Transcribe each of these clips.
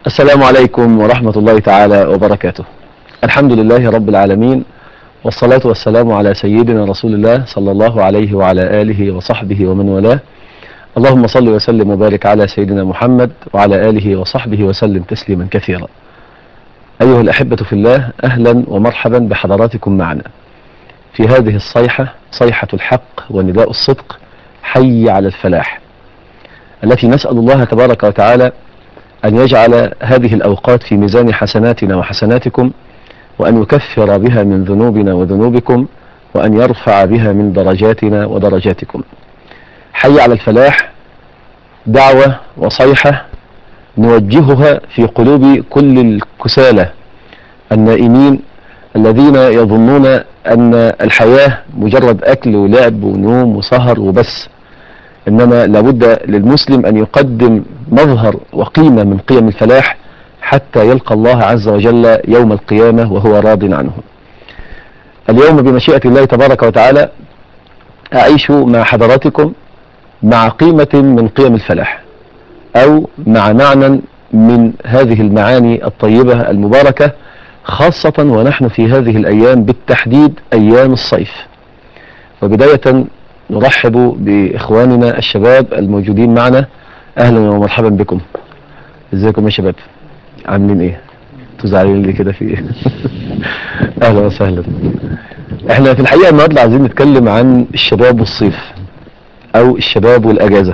السلام عليكم ورحمة الله تعالى وبركاته الحمد لله رب العالمين والصلاة والسلام على سيدنا رسول الله صلى الله عليه وعلى آله وصحبه ومن والاه اللهم صل وسلم وبارك على سيدنا محمد وعلى آله وصحبه وسلم تسليما كثيرا أيها الأحبة في الله أهلا ومرحبا بحضراتكم معنا في هذه الصيحة صيحة الحق ونداء الصدق حي على الفلاح التي نسأل الله تبارك وتعالى أن يجعل هذه الأوقات في ميزان حسناتنا وحسناتكم وأن يكفر بها من ذنوبنا وذنوبكم وأن يرفع بها من درجاتنا ودرجاتكم حي على الفلاح دعوة وصيحة نوجهها في قلوب كل الكسالى النائمين الذين يظنون أن الحياة مجرد أكل ولعب ونوم وسهر وبس إنما لابد للمسلم أن يقدم مظهر وقيمة من قيم الفلاح حتى يلقى الله عز وجل يوم القيامة وهو راض عنه اليوم بمشيئة الله تبارك وتعالى أعيش مع حضراتكم مع قيمة من قيم الفلاح أو مع معنى من هذه المعاني الطيبة المباركة خاصة ونحن في هذه الأيام بالتحديد أيام الصيف وبداية نرحب بإخواننا الشباب الموجودين معنا أهلا ومرحبا بكم ازيكم يا شباب عاملين ايه انتوا زعلانين ليه كده في ايه اهلا وسهلا احنا في الحقيقة النهارده عايزين نتكلم عن الشباب والصيف او الشباب والاجازة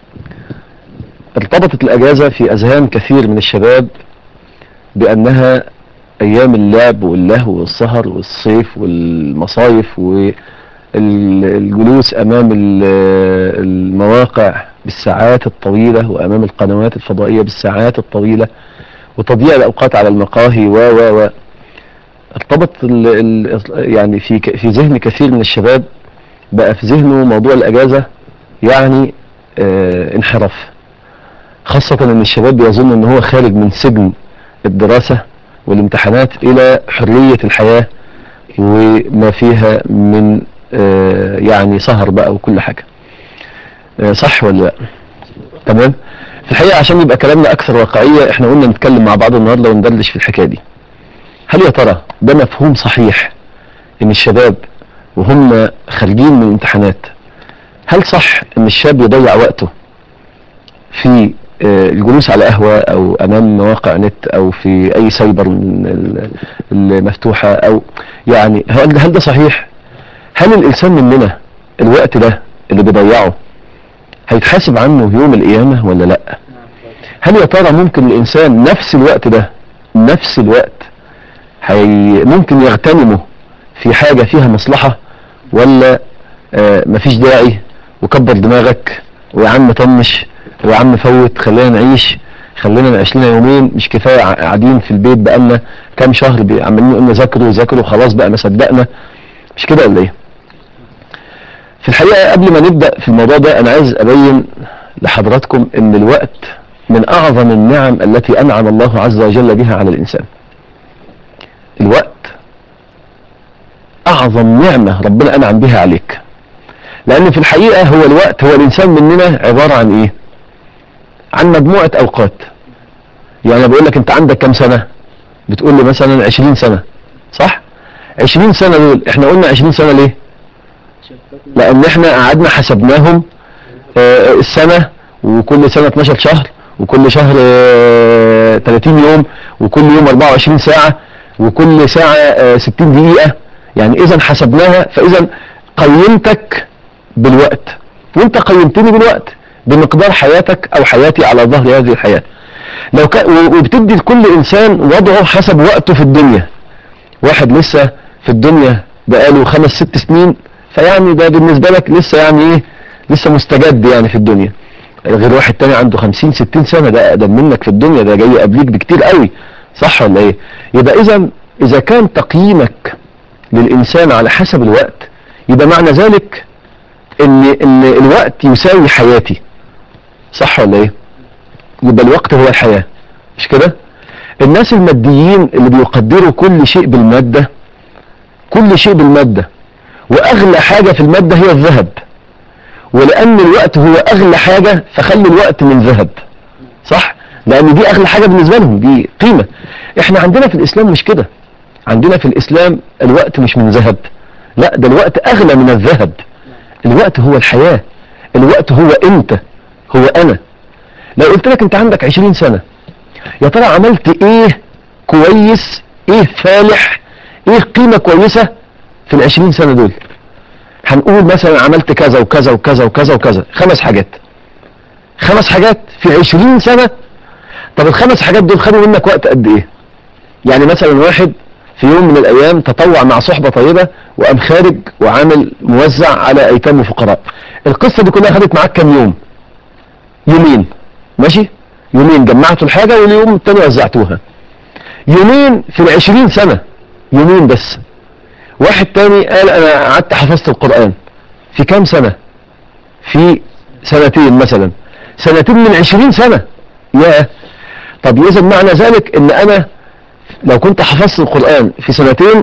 ارتبطت الاجازة في اذهان كثير من الشباب بانها ايام اللعب واللهو والسهر والصيف والمصايف والجلوس امام المواقع بالساعات الطويلة وامام القنوات الفضائية بالساعات الطويلة وتضييع الاوقات على المقاهي و و و ارتبط ال ال يعني في ك- في ذهن كثير من الشباب بقى في ذهنه موضوع الاجازة يعني اه انحراف خاصة ان الشباب بيظن ان هو خارج من سجن الدراسة والامتحانات الى حرية الحياة وما فيها من اه يعني سهر بقى وكل حاجة اه صح ولا لا تمام في الحقيقة عشان يبقى كلامنا اكثر واقعية احنا قلنا نتكلم مع بعض النهاردة وندردش في الحكاية دي هل يا ترى ده مفهوم صحيح ان الشباب وهم خارجين من الامتحانات هل صح ان الشاب يضيع وقته في آه، الجلوس على قهوة او امام مواقع نت او في اي سايبر من ال- المفتوحة او يعني هل هل ده صحيح هل الانسان مننا الوقت ده اللي بيضيعه هيتحاسب عنه يوم القيامة ولا لا هل يا ترى ممكن الانسان نفس الوقت ده نفس الوقت هي ممكن يغتنمه في حاجة فيها مصلحة ولا آه مفيش داعي وكبر دماغك ويا عم طنش ويا عم فوت خلينا نعيش خلينا نعيش لنا يومين مش كفايه ع- قاعدين في البيت بقالنا كام شهر بي- عمالين نقول ذاكروا ذاكروا خلاص بقى ما صدقنا مش كده ولا ايه؟ في الحقيقه قبل ما نبدا في الموضوع ده انا عايز ابين لحضراتكم ان الوقت من اعظم النعم التي انعم الله عز وجل بها على الانسان. الوقت اعظم نعمه ربنا انعم بها عليك. لان في الحقيقه هو الوقت هو الانسان مننا عباره عن ايه؟ عن مجموعة اوقات يعني أنا بقول لك انت عندك كام سنة بتقول لي مثلا 20 سنة صح 20 سنة دول احنا قلنا 20 سنة ليه لان احنا قعدنا حسبناهم آه، السنة وكل سنة 12 شهر وكل شهر آه، 30 يوم وكل يوم 24 ساعة وكل ساعة آه، 60 دقيقة يعني اذا حسبناها فاذا قيمتك بالوقت وانت قيمتني بالوقت بمقدار حياتك او حياتي على ظهر هذه الحياة لو كان وبتدي لكل انسان وضعه حسب وقته في الدنيا واحد لسه في الدنيا بقاله خمس ست سنين فيعني ده بالنسبة لك لسه يعني ايه لسه مستجد يعني في الدنيا غير واحد تاني عنده خمسين ستين سنة ده اقدم منك في الدنيا ده جاي قبليك بكتير قوي صح ولا ايه يبقى اذا اذا كان تقييمك للانسان على حسب الوقت يبقى معنى ذلك ان ان الوقت يساوي حياتي صح ولا ايه يبقى الوقت هو الحياة مش كده الناس الماديين اللي بيقدروا كل شيء بالمادة كل شيء بالمادة واغلى حاجة في المادة هي الذهب ولان الوقت هو اغلى حاجة فخلي الوقت من ذهب صح لان دي اغلى حاجة بالنسبة لهم دي قيمة احنا عندنا في الاسلام مش كده عندنا في الاسلام الوقت مش من ذهب لا ده الوقت اغلى من الذهب الوقت هو الحياة الوقت هو انت هو انا لو قلت لك انت عندك عشرين سنة يا ترى عملت ايه كويس ايه فالح ايه قيمة كويسة في العشرين سنة دول هنقول مثلا عملت كذا وكذا وكذا وكذا وكذا خمس حاجات خمس حاجات في عشرين سنة طب الخمس حاجات دول خدوا منك وقت قد ايه يعني مثلا واحد في يوم من الايام تطوع مع صحبة طيبة وقام خارج وعامل موزع على ايتام وفقراء القصة دي كلها خدت معاك كام يوم يومين ماشي يومين جمعتوا الحاجة واليوم التاني وزعتوها يومين في العشرين سنة يومين بس واحد تاني قال انا قعدت حفظت القرآن في كام سنة في سنتين مثلا سنتين من عشرين سنة يا طب يزن معنى ذلك ان انا لو كنت حفظت القرآن في سنتين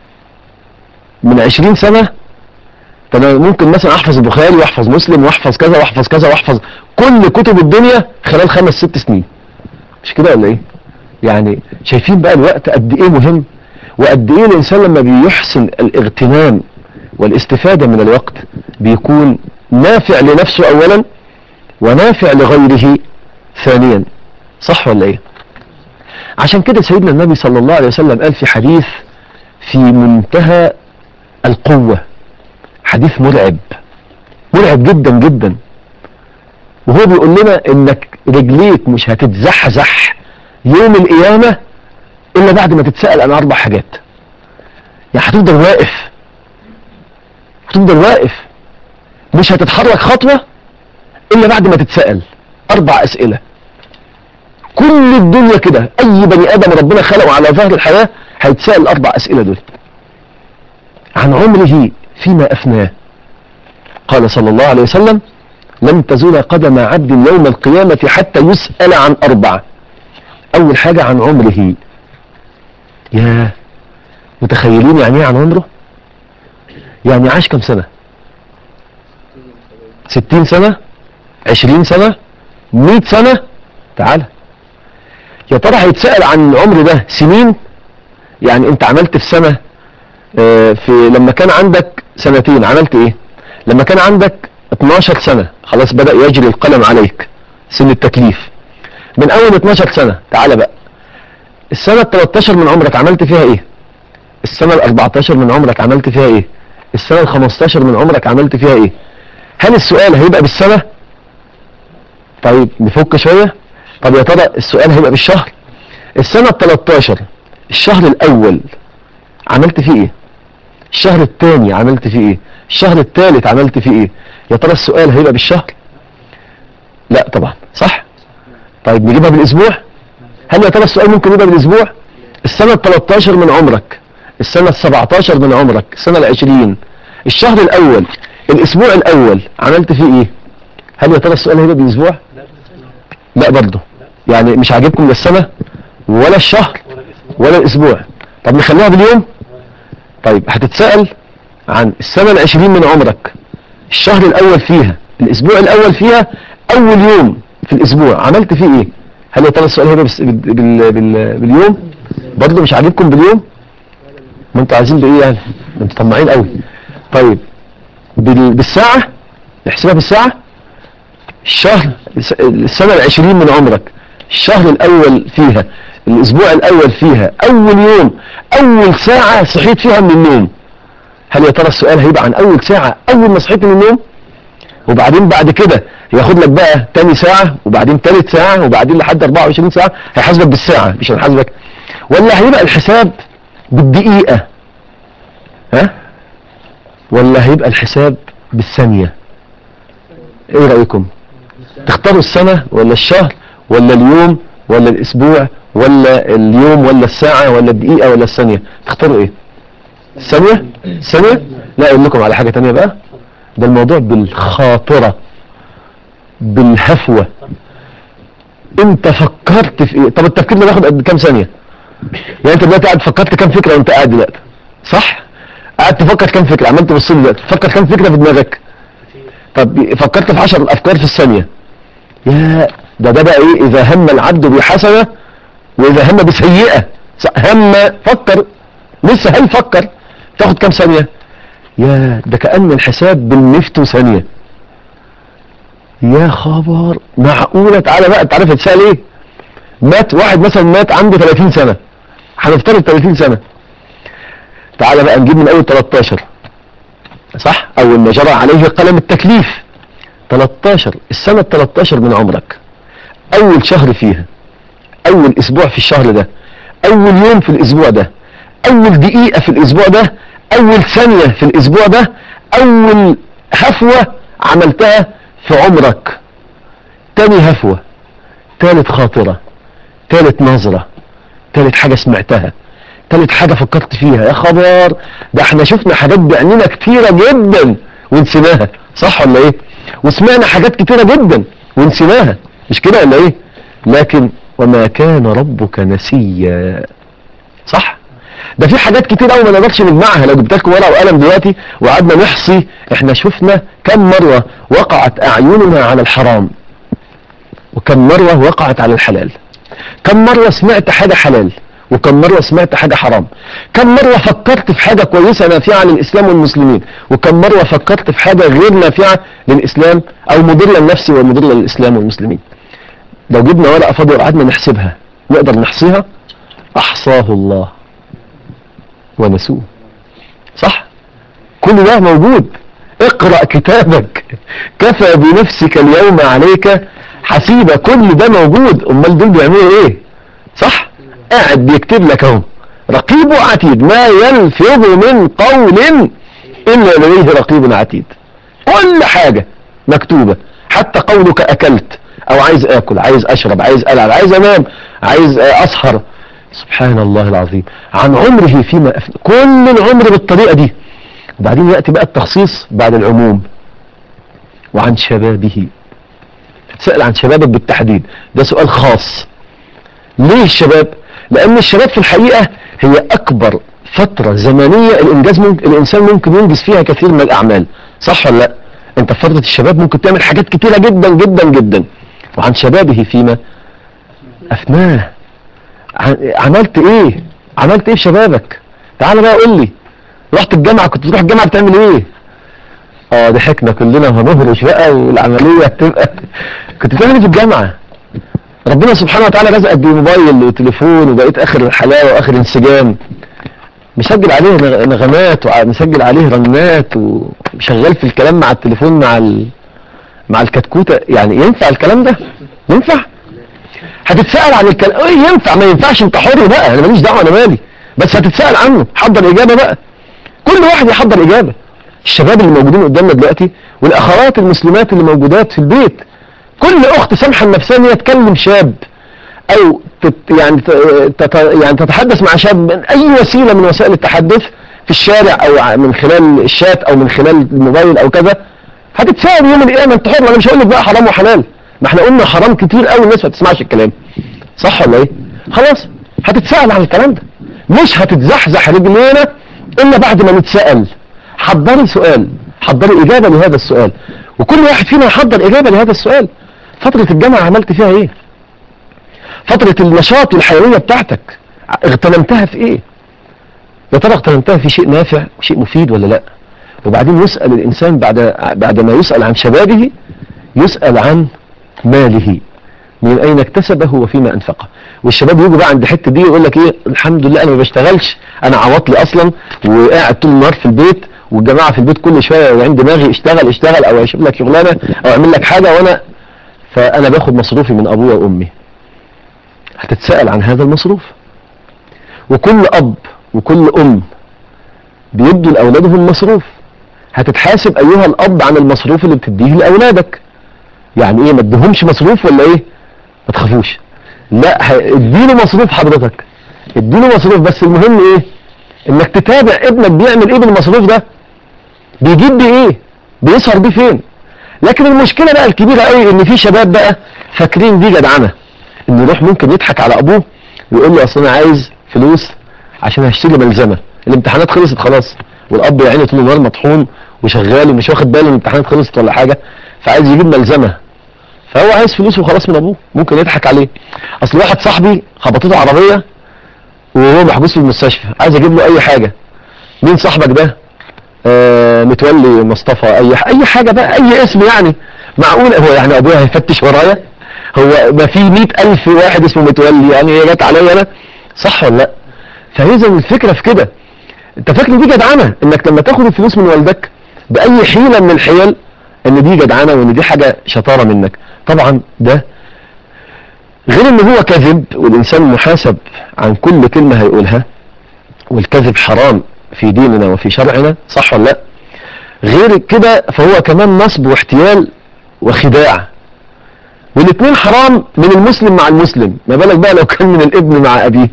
من عشرين سنة طب أنا ممكن مثلا احفظ البخاري واحفظ مسلم واحفظ كذا واحفظ كذا واحفظ كل كتب الدنيا خلال خمس ست سنين مش كده ولا ايه يعني شايفين بقى الوقت قد ايه مهم وقد ايه الانسان لما بيحسن الاغتنام والاستفادة من الوقت بيكون نافع لنفسه اولا ونافع لغيره ثانيا صح ولا ايه عشان كده سيدنا النبي صلى الله عليه وسلم قال في حديث في منتهى القوة حديث مرعب مرعب جدا جدا وهو بيقول لنا انك رجليك مش هتتزحزح يوم القيامة الا بعد ما تتسأل عن اربع حاجات يعني هتفضل واقف هتفضل واقف مش هتتحرك خطوة الا بعد ما تتسأل اربع اسئلة كل الدنيا كده اي بني ادم ربنا خلقه على ظهر الحياة هيتسأل الاربع اسئلة دول عن عمره فيما افناه قال صلى الله عليه وسلم لن تزول قدم عبد يوم القيامة حتى يسأل عن أربعة أول حاجة عن عمره يا متخيلين يعني ايه عن عمره يعني عاش كم سنة ستين سنة عشرين سنة مئة سنة تعال يا ترى هيتسأل عن العمر ده سنين يعني انت عملت في سنة اه في لما كان عندك سنتين عملت ايه لما كان عندك 12 سنة خلاص بدأ يجري القلم عليك سن التكليف من اول 12 سنة تعال بقى السنة 13 من عمرك عملت فيها ايه السنة 14 من عمرك عملت فيها ايه السنة 15 من عمرك عملت فيها ايه هل السؤال هيبقى بالسنة طيب نفك شوية طب يا ترى السؤال هيبقى بالشهر السنة 13 الشهر الاول عملت فيه ايه الشهر الثاني عملت فيه ايه الشهر الثالث عملت فيه ايه يا ترى السؤال هيبقى بالشهر لا طبعا صح طيب نجيبها بالاسبوع هل يا ترى السؤال ممكن يبقى بالاسبوع السنة 13 من عمرك السنة 17 من عمرك السنة العشرين الشهر الاول الاسبوع الاول عملت فيه ايه هل يا ترى السؤال هيبقى بالاسبوع لا برضه يعني مش عاجبكم لا السنة ولا الشهر ولا الاسبوع طب نخليها باليوم طيب هتتسأل عن السنة العشرين من عمرك الشهر الاول فيها الاسبوع الاول فيها اول يوم في الاسبوع عملت فيه ايه هل يا ترى السؤال هيبقى بس- بال... بال... بال... باليوم برضه مش عاجبكم باليوم ما انتوا عايزين بايه يعني ما انتوا طماعين قوي طيب بال... بالساعة نحسبها بالساعة الشهر الس- السنة العشرين من عمرك الشهر الاول فيها الاسبوع الاول فيها اول يوم اول ساعة صحيت فيها من النوم هل يا ترى السؤال هيبقى عن اول ساعة اول ما صحيت من النوم وبعدين بعد كده ياخد لك بقى تاني ساعة وبعدين تالت ساعة وبعدين لحد 24 ساعة هيحاسبك بالساعة مش هيحاسبك ولا هيبقى الحساب بالدقيقة ها ولا هيبقى الحساب بالثانية ايه رأيكم تختاروا السنة ولا الشهر ولا اليوم ولا الاسبوع ولا اليوم ولا الساعة ولا الدقيقة ولا الثانية تختاروا ايه الثانية الثانية لا اقول لكم على حاجة تانية بقى ده الموضوع بالخاطرة بالهفوة انت فكرت في ايه طب التفكير ده بياخد قد كام ثانية يعني انت دلوقتي قاعد فكرت كام فكرة وانت قاعد دلوقتي صح قاعد تفكر كام فكرة عمال تبص لي دلوقتي تفكر كام فكرة في دماغك طب فكرت في 10 افكار في الثانية يا ده ده بقى ايه اذا هم العبد بحسنة واذا هم بسيئة هم فكر لسه هل فكر تاخد كام ثانية يا ده كأن الحساب بالنفتو ثانية يا خبر معقولة تعالى بقى انت عارف هتسأل ايه مات واحد مثلا مات عنده 30 سنة هنفترض 30 سنة تعالى بقى نجيب من اول 13 صح اول ما جرى عليه قلم التكليف 13 السنة ال 13 من عمرك اول شهر فيها اول اسبوع في الشهر ده اول يوم في الاسبوع ده اول دقيقة في الاسبوع ده اول ثانية في الاسبوع ده اول هفوة عملتها في عمرك تاني هفوة تالت خاطرة تالت نظرة تالت حاجة سمعتها تالت حاجة فكرت فيها يا خبر ده احنا شفنا حاجات بعينينا كتيرة جدا ونسيناها صح ولا ايه وسمعنا حاجات كتيرة جدا ونسيناها مش كده ولا ايه لكن وما كان ربك نسيا صح ده في حاجات كتير قوي ما نقدرش نجمعها لو جبت لكم ورقه وقلم دلوقتي وقعدنا نحصي احنا شفنا كم مره وقعت اعيننا على الحرام وكم مره وقعت على الحلال كم مره سمعت حاجه حلال وكم مره سمعت حاجه حرام كم مره فكرت في حاجه كويسه نافعه للاسلام والمسلمين وكم مره فكرت في حاجه غير نافعه للاسلام او مضره لنفسي ومضره للاسلام والمسلمين لو جبنا ورقه فاضيه وقعدنا نحسبها نقدر نحصيها احصاه الله ونسوه صح كل ده موجود اقرأ كتابك كفى بنفسك اليوم عليك حسيبة كل ده موجود امال دول بيعملوا ايه صح قاعد بيكتب لك اهو رقيب وعتيد ما يلفظ من قول الا لديه رقيب عتيد كل حاجة مكتوبة حتى قولك اكلت او عايز اكل عايز اشرب عايز العب عايز انام عايز اسهر سبحان الله العظيم عن عمره فيما أفنى كل العمر بالطريقة دي وبعدين يأتي بقى التخصيص بعد العموم وعن شبابه تسأل عن شبابك بالتحديد ده سؤال خاص ليه الشباب لأن الشباب في الحقيقة هي أكبر فترة زمنية الإنجاز ممكن الإنسان ممكن ينجز فيها كثير من الأعمال صح ولا لا أنت في فترة الشباب ممكن تعمل حاجات كتيرة جدا جدا جدا وعن شبابه فيما أفناه عملت ايه عملت ايه في شبابك تعال بقى قول لي رحت الجامعة كنت تروح الجامعة بتعمل ايه اه ضحكنا كلنا وهنهرش بقى والعملية هتبقى كنت بتعمل ايه في الجامعة ربنا سبحانه وتعالى رزقك بموبايل وتليفون وبقيت اخر الحلاوة واخر انسجام مسجل عليه نغمات ومسجل عليه رنات وشغال في الكلام مع التليفون مع ال... مع الكتكوتة يعني ينفع الكلام ده ينفع هتتسأل عن الكلام ايه ينفع ما ينفعش انت حر بقى انا ماليش دعوه انا مالي بس هتتسأل عنه حضر اجابه بقى كل واحد يحضر اجابه الشباب اللي موجودين قدامنا دلوقتي والاخوات المسلمات اللي موجودات في البيت كل اخت سامحه لنفسها ان هي تكلم شاب او تت يعني تت يعني تتحدث مع شاب من اي وسيله من وسائل التحدث في الشارع او من خلال الشات او من خلال الموبايل او كذا هتتساءل يوم القيامه انت حر انا مش هقول لك بقى حرام وحلال ما احنا قلنا حرام كتير قوي الناس ما تسمعش الكلام صح ولا ايه خلاص هتتسأل عن الكلام ده مش هتتزحزح رجلينا الا بعد ما نتسأل حضري سؤال حضري اجابة لهذا السؤال وكل واحد فينا يحضر اجابة لهذا السؤال فترة الجامعة عملت فيها ايه فترة النشاط والحيوية بتاعتك اغتنمتها في ايه يا ترى اغتنمتها في شيء نافع وشيء مفيد ولا لا وبعدين يسأل الانسان بعد بعد ما يسأل عن شبابه يسأل عن ماله من اين اكتسبه وفيما انفقه والشباب يجوا بقى عند الحته دي يقول لك ايه الحمد لله انا ما بشتغلش انا عواطلي اصلا وقاعد طول النهار في البيت والجماعه في البيت كل شويه عند دماغي اشتغل اشتغل او اشوف لك شغلانه او اعمل لك حاجه وانا فانا باخد مصروفي من ابويا وامي هتتساءل عن هذا المصروف وكل اب وكل ام بيدوا لاولادهم مصروف هتتحاسب ايها الاب عن المصروف اللي بتديه لاولادك يعني ايه ما اديهمش مصروف ولا ايه ما تخافوش لا اديله مصروف حضرتك اديله مصروف بس المهم ايه انك تتابع ابنك بيعمل ايه بالمصروف ده بيجيب بيه ايه بيسهر بيه فين لكن المشكلة بقى الكبيرة قوي ان في شباب بقى فاكرين دي جدعنة ان يروح ممكن يضحك على ابوه ويقول له اصل انا عايز فلوس عشان هشتري ملزمة الامتحانات خلصت خلاص والاب يا عيني طول النهار مطحون وشغال ومش واخد باله ان الامتحانات خلصت ولا حاجة فعايز يجيب ملزمة فهو عايز فلوس وخلاص من ابوه ممكن يضحك عليه اصل واحد صاحبي خبطته عربيه وهو محجوز في المستشفى عايز اجيب له اي حاجه مين صاحبك ده آه متولي مصطفى اي اي حاجه بقى اي اسم يعني معقول هو يعني ابويا هيفتش ورايا هو ما في مئة ألف واحد اسمه متولي يعني هي جت عليا أنا صح ولا لا فإذا الفكرة في كده أنت فاكر دي جدعنة إنك لما تاخد الفلوس من والدك بأي حيلة من الحيل إن دي جدعنة وإن دي حاجة شطارة منك طبعا ده غير إن هو كذب والإنسان محاسب عن كل كلمة هيقولها والكذب حرام في ديننا وفي شرعنا صح ولا لا غير كده فهو كمان نصب واحتيال وخداع والاثنين حرام من المسلم مع المسلم ما بالك بقى لو كان من الابن مع ابيه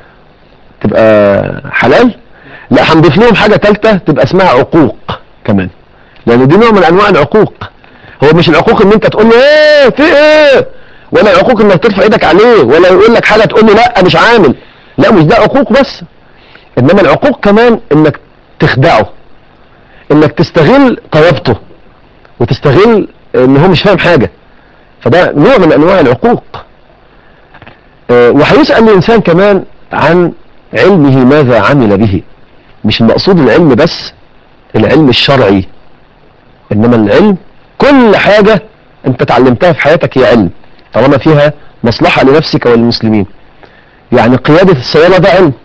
تبقى حلال لا هنضيف لهم حاجة ثالثه تبقى اسمها عقوق كمان لان دي نوع من انواع العقوق هو مش العقوق ان انت تقول له ايه في ايه ولا العقوق انك ترفع ايدك عليه ولا يقول لك حاجة تقول له لا مش عامل لا مش ده عقوق بس انما العقوق كمان انك تخدعه انك تستغل طيبته وتستغل ان هو مش فاهم حاجة فده نوع من انواع العقوق آه، وهيسأل الانسان كمان عن علمه ماذا عمل به مش المقصود العلم بس العلم الشرعي انما العلم كل حاجة انت تعلمتها في حياتك هي علم طالما فيها مصلحة لنفسك وللمسلمين يعني قيادة السيارة ده علم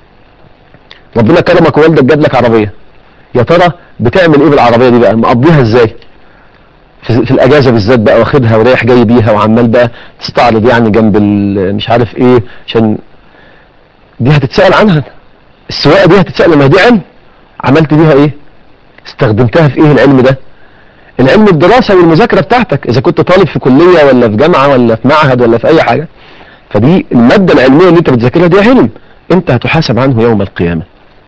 ربنا كرمك ووالدك جاب لك عربية يا ترى بتعمل ايه بالعربية دي بقى مقضيها ازاي في, في الاجازة بالذات بقى واخدها ورايح جاي بيها وعمال بقى تستعرض يعني جنب ال- مش عارف ايه عشان دي هتتسأل عنها السواقة دي هتتسأل لما دي علم عملت بيها ايه استخدمتها في ايه العلم ده العلم الدراسة والمذاكرة بتاعتك اذا كنت طالب في كلية ولا في جامعة ولا في معهد ولا في اي حاجة فدي المادة العلمية اللي انت بتذاكرها دي علم انت هتحاسب عنه يوم القيامة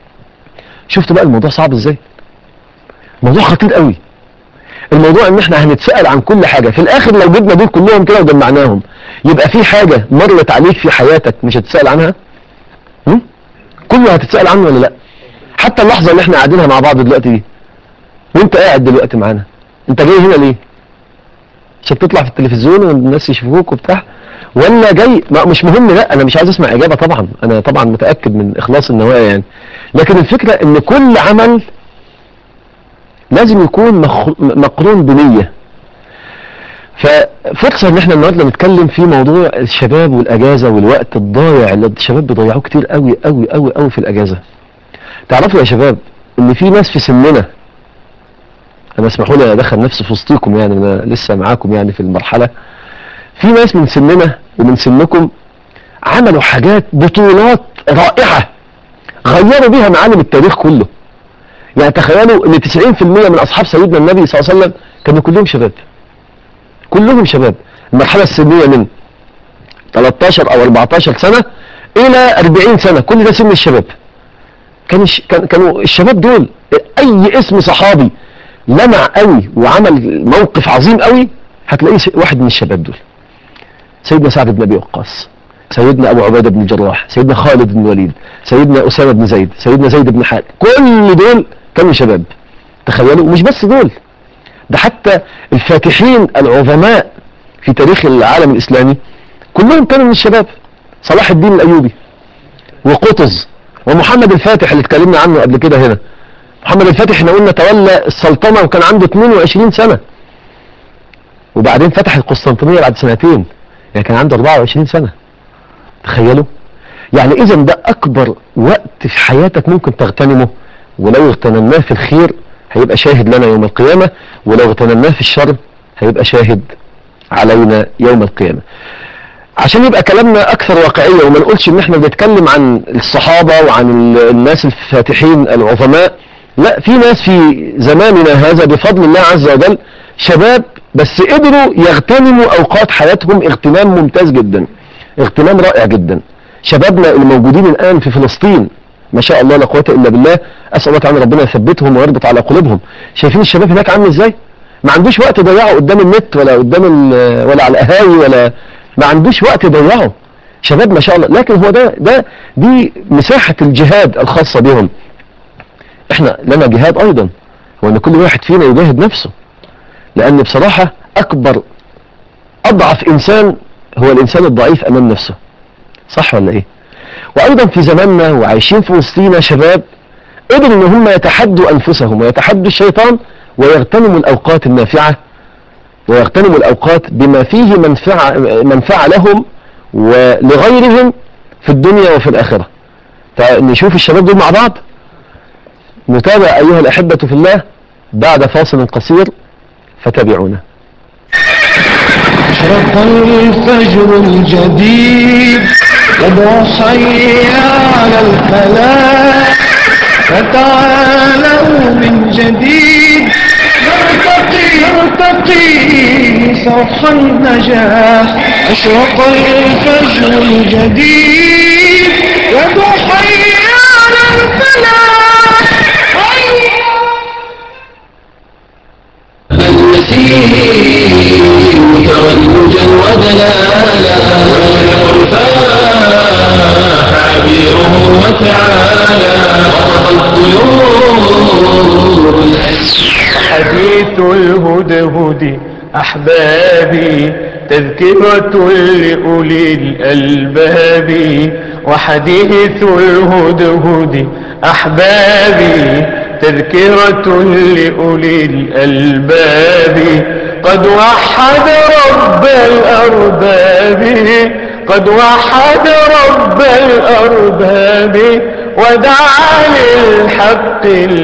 شفت بقى الموضوع صعب ازاي موضوع خطير قوي الموضوع ان احنا هنتسأل عن كل حاجة في الاخر لو جبنا دول كلهم كده وجمعناهم يبقى في حاجة مرت عليك في حياتك مش هتسأل عنها هم؟ كله هتتسأل عنه ولا لا حتى اللحظة اللي احنا قاعدينها مع بعض دلوقتي دي وانت قاعد دلوقتي معانا انت جاي هنا ليه عشان تطلع في التلفزيون والناس يشوفوك وبتاع ولا جاي ما مش مهم لا انا مش عايز اسمع اجابة طبعا انا طبعا متأكد من اخلاص النوايا يعني لكن الفكرة ان كل عمل لازم يكون مخ- مقرون بنية ففرصة ان احنا النهارده نتكلم في موضوع الشباب والاجازة والوقت الضايع اللي الشباب بيضيعوه كتير قوي قوي قوي قوي في الاجازة تعرفوا يا شباب ان في ناس في سننا انا اسمحوا لي ادخل نفسي في وسطيكم يعني انا لسه معاكم يعني في المرحلة في ناس من سننا ومن سنكم عملوا حاجات بطولات رائعة غيروا بيها معالم التاريخ كله يعني تخيلوا ان 90% من اصحاب سيدنا النبي صلى الله عليه وسلم كانوا كلهم شباب كلهم شباب المرحلة السنية من 13 او 14 سنة الى 40 سنة كل ده سن الشباب كان الش... كان كانوا الشباب دول اي اسم صحابي لمع قوي وعمل موقف عظيم قوي هتلاقيه س- واحد من الشباب دول سيدنا سعد بن ابي وقاص سيدنا ابو عبيده بن الجراح سيدنا خالد بن الوليد سيدنا اسامه بن زيد سيدنا زيد بن حاتم كل دول كانوا شباب تخيلوا مش بس دول ده حتى الفاتحين العظماء في تاريخ العالم الاسلامي كلهم كانوا من الشباب صلاح الدين الايوبي وقطز ومحمد الفاتح اللي اتكلمنا عنه قبل كده هنا محمد الفاتح احنا قلنا تولى السلطنه وكان عنده 22 سنه وبعدين فتح القسطنطينيه بعد سنتين يعني كان عنده 24 سنه تخيلوا يعني اذا ده اكبر وقت في حياتك ممكن تغتنمه ولو اغتنمناه في الخير هيبقى شاهد لنا يوم القيامة ولو اغتنمناه في الشر هيبقى شاهد علينا يوم القيامة عشان يبقى كلامنا اكثر واقعية وما نقولش ان احنا بنتكلم عن الصحابة وعن ال- الناس الفاتحين العظماء لا في ناس في زماننا هذا بفضل الله عز وجل شباب بس قدروا يغتنموا اوقات حياتهم اغتنام ممتاز جدا اغتنام رائع جدا شبابنا الموجودين الان في فلسطين ما شاء الله لا قوه الا بالله اسال الله تعالى ربنا يثبتهم ويربط على قلوبهم شايفين الشباب هناك عامل ازاي ما عندوش وقت يضيعه قدام النت ولا قدام ال- ولا على القهاوي ولا ما عندوش وقت يضيعه شباب ما شاء الله لكن هو ده ده دي مساحه الجهاد الخاصه بهم احنا لنا جهاد ايضا هو ان كل واحد فينا يجاهد نفسه لان بصراحه اكبر أضعف إنسان هو الإنسان الضعيف أمام نفسه صح ولا إيه وأيضا في زماننا وعايشين في وسطينا شباب قدروا إن هم يتحدوا أنفسهم ويتحدوا الشيطان ويغتنموا الأوقات النافعة ويغتنموا الأوقات بما فيه منفعة, منفعة لهم ولغيرهم في الدنيا وفي الآخرة فنشوف الشباب دول مع بعض نتابع أيها الأحبة في الله بعد فاصل قصير فتابعونا أشرق الفجر الجديد يدعو حي على الفلاح فتعالوا من جديد نرتقي نرتقي صوح النجاح أشرق الفجر الجديد يدعو حي على الفلاح حي المسيح ترنجا ودلالا والفاح عبيره وتعالى وقضى الطيور حديث الهدهد أحبابي تذكرة لأولي الألباب وحديث الهدهد أحبابي تذكرة لأولي الألباب قد وحد رب الأرباب قد وحد رب الأرباب ودعا للحق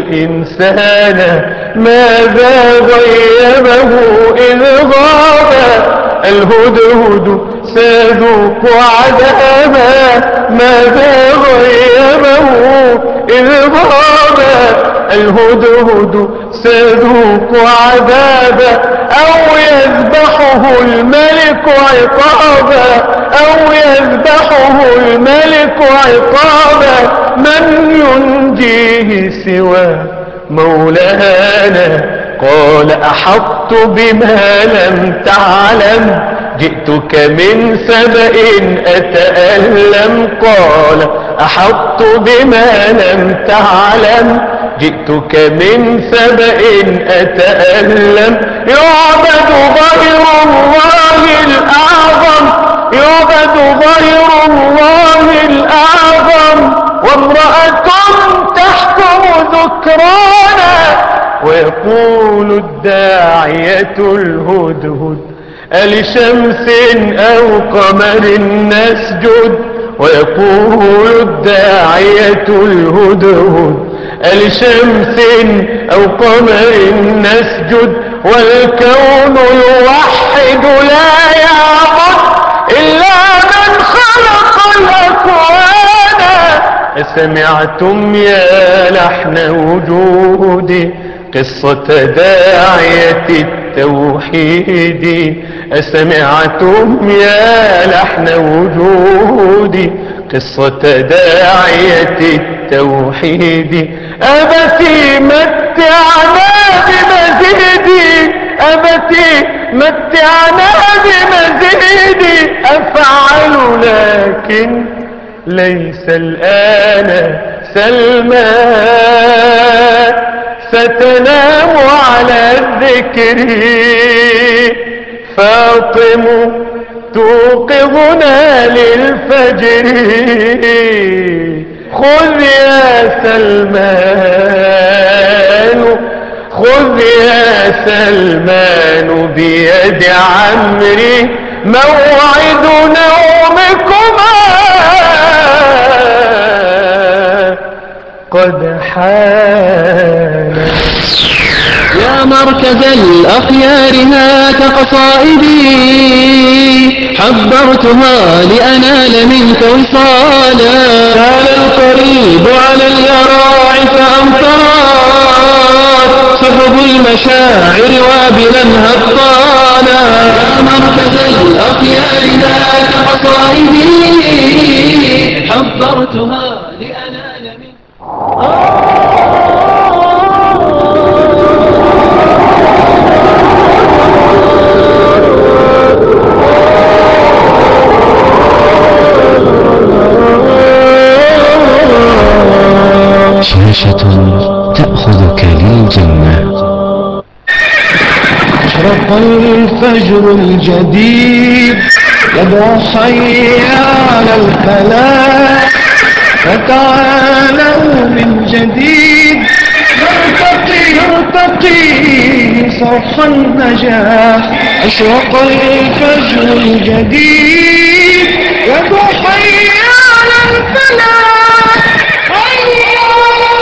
الإنسان ماذا غيبه إذ غاب الهدهد ساذوق عذابا ماذا غيبه إذ غاب الهدهد ساذوق عذابا أو يذبحه الملك عقابا أو يذبحه الملك عقابا من ينجيه سوى مولانا قال أحطت بما لم تعلم جئتك من سبأ أتألم قال أحطت بما لم تعلم جئتك من سبأ أتألم يعبد غير الله الأعظم يعبد غير الله الأعظم وامرأة تحكم ذكرانا ويقول الداعية الهدهد ألشمس أو قمر نسجد ويقول الداعية الهدهد ألشمس أو قمر نسجد والكون يوحد لا يعبد إلا من خلق الأكوان أسمعتم يا لحن وجودي قصة داعية التوحيد أسمعتم يا لحن وجودي قصة داعية التوحيد أبتي متعنا بمزيدي أبتي متعنا بمزيدي أفعل لكن ليس الآن سلمان ستنام على الذكر فاطم توقظنا للفجر خذ يا سلمان خذ يا سلمان بيد عمري موعد نومكما قد حان يا مركز الأخيار هاك قصائدي حضرتها لأنال منك وصالا كان القريب على اليراع فأمطرت سحب المشاعر وابلا هطالا يا مركز الأخيار هاك قصائدي حضرتها لأنال منك شاشة تأخذك للجنة أشرق أشرق الفجر الجديد يدعو حي على الفلاح فتعالوا من جديد نرتقي نرتقي صرح النجاح أشرق الفجر الجديد يدعو حي على الفلاح حي على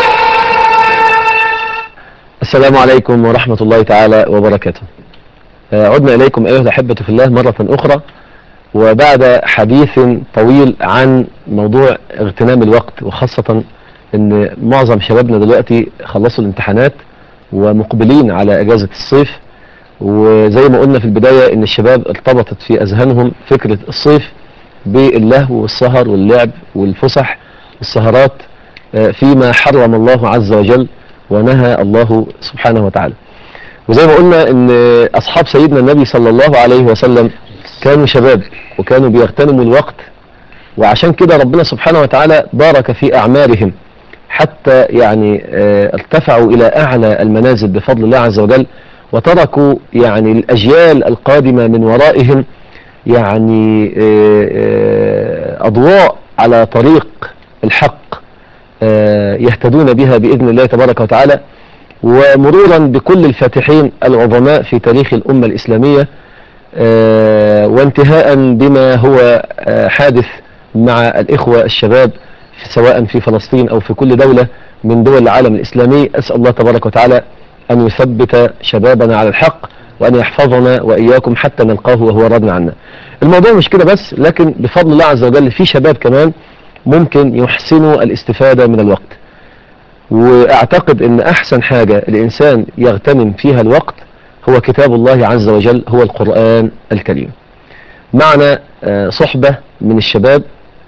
الفلاح السلام عليكم ورحمة الله تعالى وبركاته آه، عدنا إليكم أيها الأحبة في الله مرة أخرى وبعد حديث طويل عن موضوع اغتنام الوقت وخاصة أن معظم شبابنا دلوقتي خلصوا الامتحانات ومقبلين على أجازة الصيف وزي ما قلنا في البداية أن الشباب ارتبطت في أذهانهم فكرة الصيف باللهو والسهر واللعب والفسح والسهرات آه، فيما حرم الله عز وجل ونهى الله سبحانه وتعالى وزي ما قلنا ان اصحاب سيدنا النبي صلى الله عليه وسلم كانوا شباب وكانوا بيغتنموا الوقت وعشان كده ربنا سبحانه وتعالى بارك في اعمارهم حتى يعني آه، ارتفعوا الى اعلى المنازل بفضل الله عز وجل وتركوا يعني الاجيال القادمة من ورائهم يعني آه، آه، اضواء على طريق الحق آه، يهتدون بها بإذن الله تبارك وتعالى ومرورا بكل الفاتحين العظماء في تاريخ الأمة الإسلامية آه، وانتهاء بما هو آه، حادث مع الإخوة الشباب سواء في فلسطين أو في كل دولة من دول العالم الإسلامي أسأل الله تبارك وتعالى أن يثبت شبابنا على الحق وأن يحفظنا وإياكم حتى نلقاه وهو راض عنا الموضوع مش كده بس لكن بفضل الله عز وجل في شباب كمان ممكن يحسنوا الاستفادة من الوقت واعتقد ان احسن حاجة الانسان يغتنم فيها الوقت هو كتاب الله عز وجل هو القرآن الكريم معنا آه، صحبة من الشباب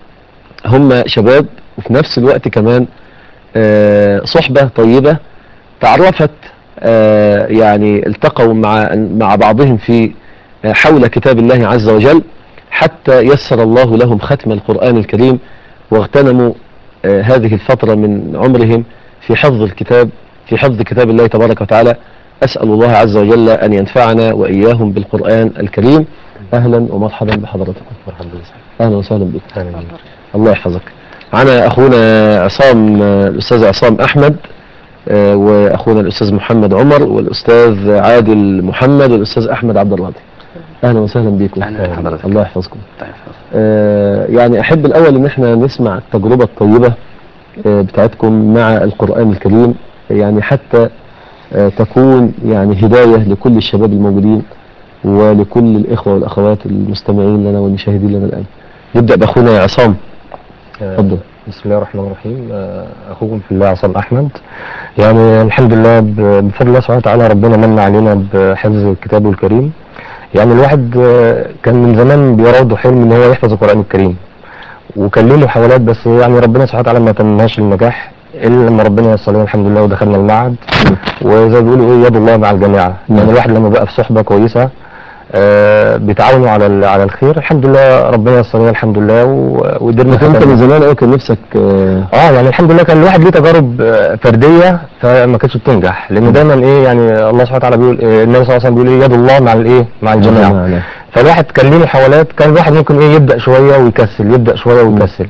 هم شباب وفي نفس الوقت كمان آه، صحبة طيبة تعرفت آه، يعني التقوا مع مع بعضهم في آه، حول كتاب الله عز وجل حتى يسر الله لهم ختم القرآن الكريم واغتنموا آه، هذه الفترة من عمرهم في حفظ الكتاب في حفظ كتاب الله تبارك وتعالى أسأل الله عز وجل أن ينفعنا وإياهم بالقرآن الكريم أهلا ومرحبا بحضرتكم مرحبا أهلا وسهلا بك الله يحفظك معنا أخونا عصام آه، الأستاذ عصام أحمد آه، وأخونا الأستاذ محمد عمر والأستاذ عادل محمد والأستاذ أحمد عبد الراضي أهلا وسهلا بكم أهلا بحضرتك. الله يحفظكم طيب آه، يعني احب الاول ان احنا نسمع التجربة الطيبة آه، بتاعتكم مع القرآن الكريم يعني حتى آه، تكون يعني هداية لكل الشباب الموجودين ولكل الاخوة والاخوات المستمعين لنا والمشاهدين لنا الان نبدأ باخونا يا عصام اتفضل. بسم الله الرحمن الرحيم آه، اخوكم في الله عصام احمد يعني الحمد لله ب- بفضل الله سبحانه وتعالى ربنا من علينا بحفظ كتابه الكريم يعني الواحد آه، كان من زمان بيراود حلم ان هو يحفظ القران الكريم وكان له محاولات بس يعني ربنا سبحانه وتعالى ما تمناش للنجاح الا لما ربنا يسر لنا الحمد لله ودخلنا المعهد وزي ما بيقولوا ايه يد الله مع الجماعه يعني الواحد لما بقى في صحبه كويسه آه، بيتعاونوا على ال- على الخير الحمد لله ربنا يسر لنا الحمد لله و- وقدرنا انت ختمنا. من زمان قوي كان نفسك آه، اه يعني الحمد لله كان الواحد ليه تجارب آه، فرديه فما كانتش بتنجح لان دايما ايه يعني الله سبحانه وتعالى بيقول آه، النبي صلى الله عليه وسلم بيقول ايه يد الله مع الايه مع الجماعه معنا. فالواحد كان ليه محاولات كان الواحد ممكن ايه يبدا شويه ويكسل يبدا شويه ويكسل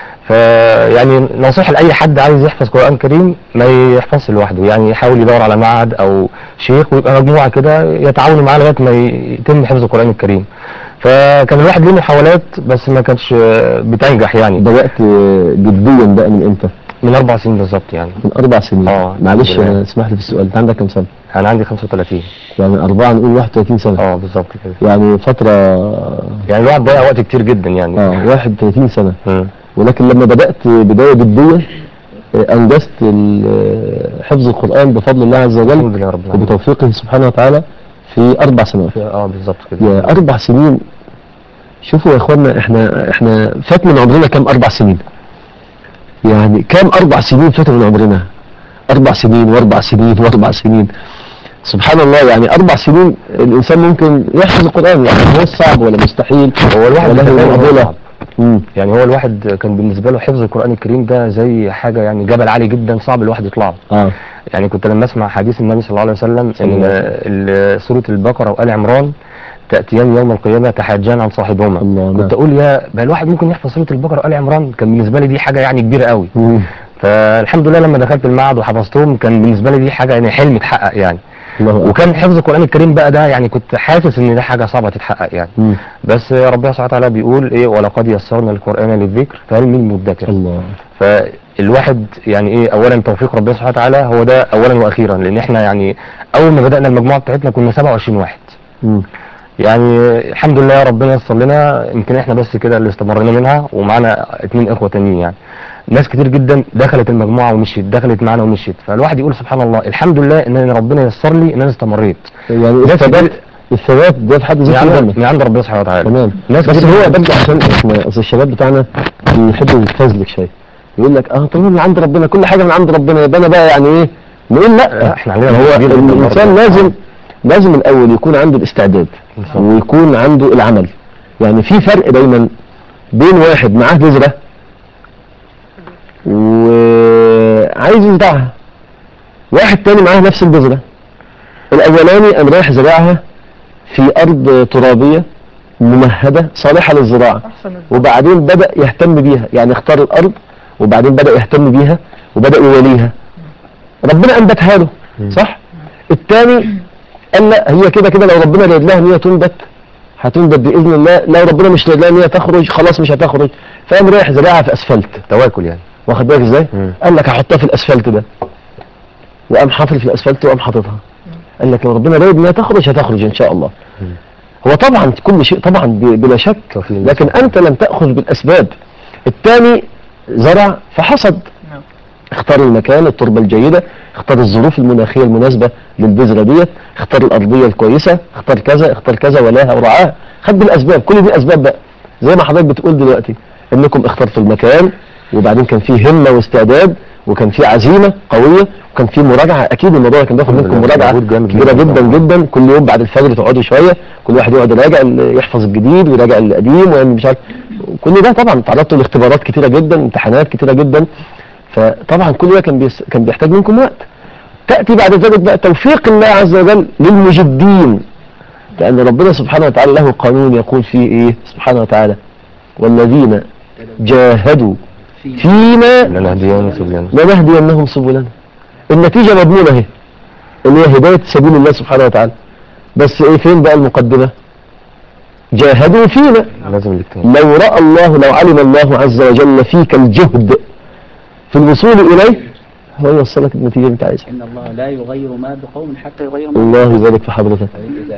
فيعني نصيحه لاي حد عايز يحفظ قران كريم ما يحفظش لوحده يعني يحاول يدور على معهد او شيخ ويبقى مجموعه كده يتعاونوا معاه لغايه ما يتم حفظ القران الكريم فكان الواحد ليه محاولات بس ما كانتش آه، بتنجح يعني بدأت آه، جديا بقى من امتى من اربع سنين بالظبط يعني من اربع سنين آه، معلش الحمد لله. آه، اسمح لي في السؤال انت عندك كم سنة انا عندي 35 يعني اربعة نقول 31 سنة اه بالظبط كده يعني فترة يعني الواحد ضيع وقت كتير جدا يعني اه 31 سنة مم. ولكن لما بدأت بداية جدية آه، أنجزت ال- آه، حفظ القرآن بفضل الله عز وجل الحمد لله رب العالمين وبتوفيقه سبحانه وتعالى في أربع سنوات اه بالظبط كده يا أربع سنين شوفوا يا إخوانا إحنا إحنا فات من عمرنا كام أربع سنين يعني كام أربع سنين فاتوا من عمرنا أربع سنين وأربع سنين وأربع سنين سبحان الله يعني أربع سنين الإنسان ممكن يحفظ القرآن يعني هو صعب ولا مستحيل هو الواحد ولا هو بيتكلم إن هو معضلة صعب. مم. يعني هو الواحد كان بالنسبه له حفظ القران الكريم ده زي حاجه يعني جبل عالي جدا صعب الواحد يطلعه اه يعني كنت لما اسمع حديث النبي صلى الله عليه وسلم صلى ان الله عليه ال- سوره البقره وال عمران تاتيان يوم القيامه تحاجان عن صاحبهما الله نعم. كنت اقول يا بقى الواحد ممكن يحفظ سوره البقره وال عمران كان بالنسبه لي دي حاجه يعني كبيره قوي مم. فالحمد لله لما دخلت المعهد وحفظتهم كان بالنسبه لي دي حاجه يعني حلم اتحقق يعني الله أكبر. وكان حفظ القران الكريم بقى ده يعني كنت حاسس ان ده حاجه صعبه تتحقق يعني مم. بس ربنا سبحانه وتعالى بيقول ايه ولقد يسرنا القران للذكر فهل من مدكر الله فالواحد يعني ايه اولا توفيق ربنا سبحانه وتعالى هو ده اولا واخيرا لان احنا يعني اول ما بدانا المجموعه بتاعتنا كنا 27 واحد مم. يعني الحمد لله ربنا يسر لنا يمكن احنا بس كده اللي استمرينا منها ومعانا اتنين اخوه تانيين يعني ناس كتير جدا دخلت المجموعه ومشيت دخلت معانا ومشيت فالواحد يقول سبحان الله الحمد لله ان أنا ربنا يسر لي ان انا استمريت يعني ناس الثبات كتير- الثبات ده في حد من ذاته عند نعمة. من عند ربنا سبحانه وتعالى تمام ناس بس كتير هو جداً- برضه عشان احنا اصل الشباب بتاعنا بيحبوا يتفزلك شويه يقول لك اه طبعا من عند ربنا كل حاجه من عند ربنا يبقى انا بقى يعني ايه نقول لا لا، احنا عندنا هو ناس كبيرة جداً الانسان برضه. لازم لازم الاول يكون عنده الاستعداد ويكون عنده العمل يعني في فرق دايما بين واحد معاه بذره وعايز يزرعها واحد تاني معاه نفس البذره الاولاني قام رايح زرعها في ارض ترابيه ممهده صالحه للزراعه وبعدين بدا يهتم بيها يعني اختار الارض وبعدين بدا يهتم بيها وبدا يوليها ربنا انبتها له صح الثاني قال لا هي كده كده لو ربنا راد لها ان هي تنبت هتنبت باذن الله لو ربنا مش راد لها ان هي تخرج خلاص مش هتخرج فقام رايح زرعها في اسفلت تواكل يعني واخد بالك ازاي مم. قال لك هحطها في الاسفلت ده وقام حافر في الاسفلت وقام حاططها قال لك لو ربنا رايد انها تخرج هتخرج ان شاء الله هو طبعا كل شيء طبعا ب- بلا شك توفيق الله لكن انت لم تاخذ بالاسباب الثاني زرع فحصد اختار المكان التربه الجيده اختار الظروف المناخيه المناسبه للبذره ديت اختار الارضيه الكويسه اختار كذا اختار كذا ولاها ورعاها خد بالاسباب كل دي اسباب بقى زي ما حضرتك بتقول دلوقتي انكم اخترتوا المكان وبعدين كان في همه واستعداد وكان في عزيمه قويه وكان في مراجعه اكيد الموضوع كان بياخد الحمد منكم لله، مراجعه مجهود جامد كبيره جدا جدا طبعا. جدا كل يوم بعد الفجر تقعدوا شويه كل واحد يقعد يراجع ال- يحفظ الجديد ويراجع القديم ويعمل مش عارف كل ده طبعا تعرضتوا لاختبارات كتيره جدا امتحانات كتيره جدا فطبعا كل ده كان بيس كان بيحتاج منكم وقت تاتي بعد ذلك بقى توفيق الله عز وجل للمجدين لان ربنا سبحانه وتعالى له قانون يقول فيه ايه سبحانه وتعالى والذين جاهدوا فينا لنهديان سبلنا لنهدينهم سبلنا النتيجة مضمونة اهي اللي هي هداية سبيل الله سبحانه وتعالى بس ايه فين بقى المقدمة جاهدوا فينا لازم الاجتهاد لو رأى الله لو علم الله عز وجل فيك الجهد في الوصول إليه هو يوصلك النتيجة اللي انت عايزها إن الله لا يغير ما بقوم حتى يغيروا ما الله يبارك في حضرتك إذا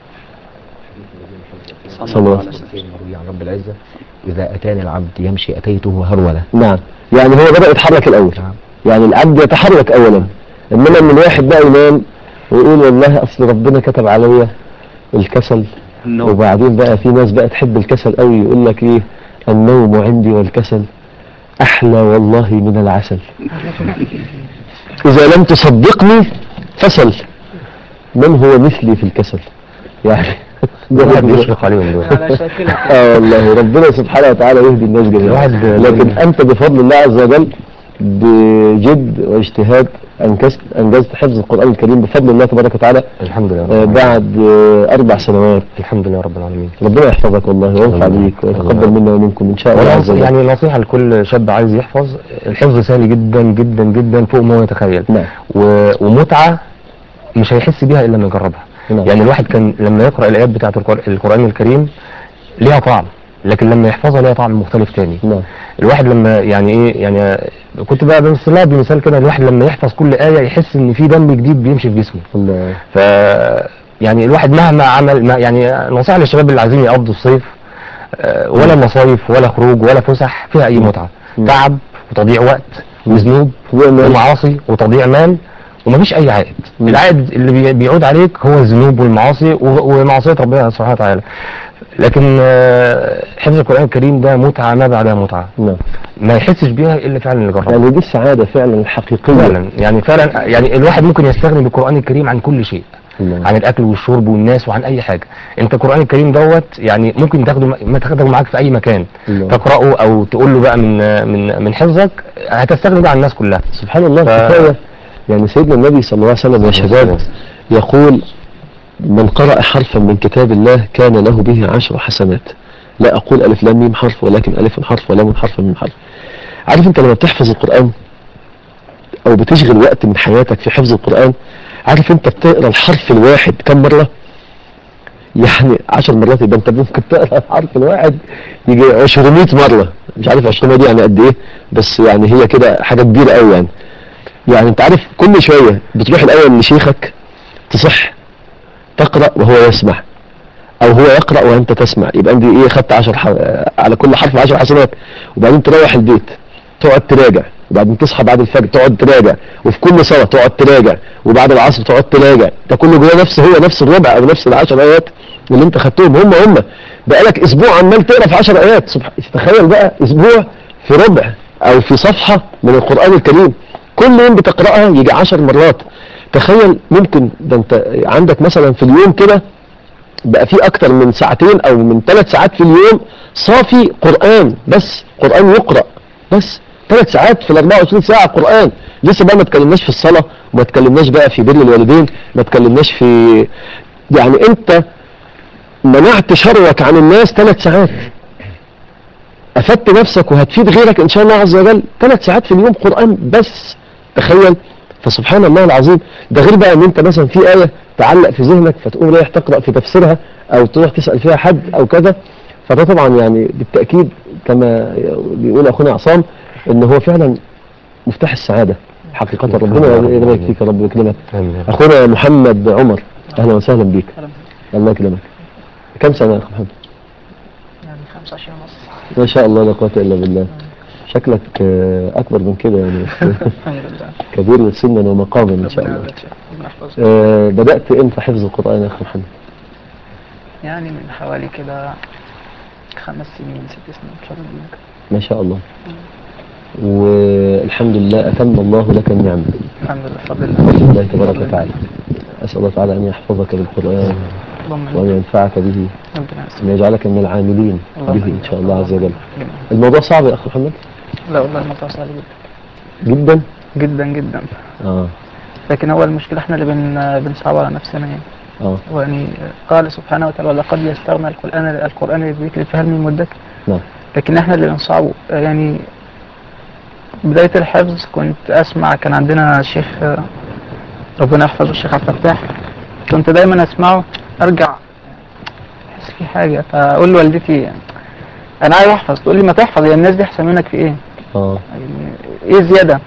صلى الله عليه وسلم مروي عن رب العزة إذا أتاني العبد يمشي أتيته هرولة نعم يعني هو بدأ يتحرك الأول نعم. يعني العبد يتحرك أولا إنما من الواحد بقى ينام ويقول والله أصل ربنا كتب عليا الكسل وبعدين بقى في ناس بقى تحب الكسل قوي يقول لك إيه النوم عندي والكسل أحلى والله من العسل إذا لم تصدقني فسل من هو مثلي في الكسل يعني ده الواحد ربنا- بيشفق عليهم دول على شاكلة اه والله ربنا سبحانه وتعالى يهدي الناس جميعا الواحد ب- لكن انت بفضل الله عز وجل بجد واجتهاد انجزت انجزت حفظ القران الكريم بفضل الله تبارك وتعالى الحمد لله رب آه، العالمين. بعد آه، اربع سنوات الحمد لله رب العالمين ربنا يحفظك والله وينفع الله. بيك ويتقبل الله. منا ومنكم ان شاء الله وانا عز أنصح- وجل يعني نصيحة لكل شاب عايز يحفظ الحفظ سهل جدا جدا جدا فوق ما هو يتخيل نعم و... ومتعة مش هيحس بيها الا لما يجربها نعم. يعني الواحد كان لما يقرأ الآيات بتاعة القر- القرآن الكريم ليها طعم لكن لما يحفظها ليها طعم مختلف تاني نعم الواحد لما يعني ايه يعني كنت بقى بمثلها بمثال كده الواحد لما يحفظ كل آية يحس ان في دم جديد بيمشي في جسمه الله ف يعني الواحد مهما عمل ما يعني نصيحة للشباب اللي عايزين يقضوا الصيف آه، ولا مصايف ولا خروج ولا فسح فيها اي متعة مم. تعب وتضييع وقت وذنوب ومال. ومعاصي وتضييع مال ومفيش اي عائد مم. العائد اللي بي- بيعود عليك هو الذنوب والمعاصي و- ومعصية ربنا سبحانه وتعالى لكن آه، حفظ القرآن الكريم ده متعة ما بعدها متعة نعم ما يحسش بيها الا فعلا اللي جربها يعني دي السعاده فعلا الحقيقيه فعلا يعني فعلا يعني الواحد ممكن يستغني بالقرآن الكريم عن كل شيء الله. عن الاكل والشرب والناس وعن اي حاجه انت القران الكريم دوت يعني ممكن تاخده ما تاخده معاك في اي مكان الله. تقراه او تقول له بقى من من من حفظك هتستخدم ده على الناس كلها سبحان الله ف- كفاية يعني سيدنا النبي صلى الله عليه وسلم يا شباب يقول من قرأ حرفا من كتاب الله كان له به عشر حسنات لا أقول ألف لام ميم حرف ولكن ألف حرف ولام حرف من حرف عارف أنت لما بتحفظ القرآن أو بتشغل وقت من حياتك في حفظ القرآن عارف أنت بتقرأ الحرف الواحد كم مرة يعني عشر مرات يبقى أنت ممكن تقرأ الحرف الواحد يجي 200 مرة مش عارف 200 دي يعني قد إيه بس يعني هي كده حاجة كبيرة قوي يعني يعني انت عارف كل شوية بتروح الاول لشيخك تصح تقرأ وهو يسمع او هو يقرأ وانت تسمع يبقى انت ايه خدت عشر ح... على كل حرف عشر حسنات وبعدين تروح البيت تقعد تراجع وبعدين تصحى بعد الفجر تقعد تراجع وفي كل صلاة تقعد تراجع وبعد العصر تقعد تراجع ده كله جواه نفس هو نفس الربع او نفس العشر ايات اللي انت خدتهم هم هم بقالك اسبوع عمال تقرا في 10 ايات سبح... تخيل بقى اسبوع في ربع او في صفحة من القرآن الكريم كل يوم بتقرأها يجي 10 مرات تخيل ممكن ده انت عندك مثلا في اليوم كده بقى في اكتر من ساعتين او من ثلاث ساعات في اليوم صافي قرآن بس قرآن يقرأ بس ثلاث ساعات في ال 24 ساعة قرآن لسه بقى ما اتكلمناش في الصلاة وما اتكلمناش بقى في بر الوالدين ما اتكلمناش في يعني انت منعت شرك عن الناس ثلاث ساعات افدت نفسك وهتفيد غيرك ان شاء الله عز وجل ثلاث ساعات في اليوم قرآن بس تخيل فسبحان الله العظيم ده غير بقى ان انت مثلا في آية تعلق في ذهنك فتقوم رايح تقرأ في تفسيرها او تروح تسأل فيها حد او كذا فده طبعا يعني بالتأكيد كما بيقول اخونا عصام ان هو فعلا مفتاح السعادة حقيقة ربنا يبارك فيك يا رب ويكرمك آمين. اخونا محمد عمر اهلا وسهلا بيك الله يكرمك كم سنة يا أخو محمد يعني 25 ونص ما شاء الله لا قوة الا بالله شكلك آه، اكبر من كده يعني بس الحمد لله كبير سنا ومقاما ان شاء ربنا الله يبارك فيك. ربنا يحفظك. آه، بدأت امتى حفظ القرآن يا اخي محمد يعني من حوالي كده خمس سنين ست سنين ان شاء الله ما شاء الله والحمد لله أتم الله لك النعمة الحمد لله بفضل بفضل الله الله تبارك وتعالى أسأل الله تعالى أن يحفظك بالقرآن اللهم وأن آمين. ينفعك به ربنا يسلمك. وأن يجعلك من العاملين اللهم به إن آمين. شاء الله عز وجل آمين. الموضوع صعب يا أخي محمد لا والله الموضوع سهل جدا جدا جدا جدا آه لكن هو المشكلة احنا اللي بن بنصعب على نفسنا يعني آه ويعني قال سبحانه وتعالى ولقد يستغنى القرآن القرآن للذكر فهل من مدكر نعم لكن احنا اللي بنصعبه يعني بداية الحفظ كنت اسمع كان عندنا شيخ آه، ربنا يحفظه الشيخ عبد الفتاح كنت دايما اسمعه ارجع احس في حاجة فاقول لوالدتي يعني انا عايز احفظ تقول لي ما تحفظ يا الناس دي احسن منك في ايه آه يعني ايه زيادة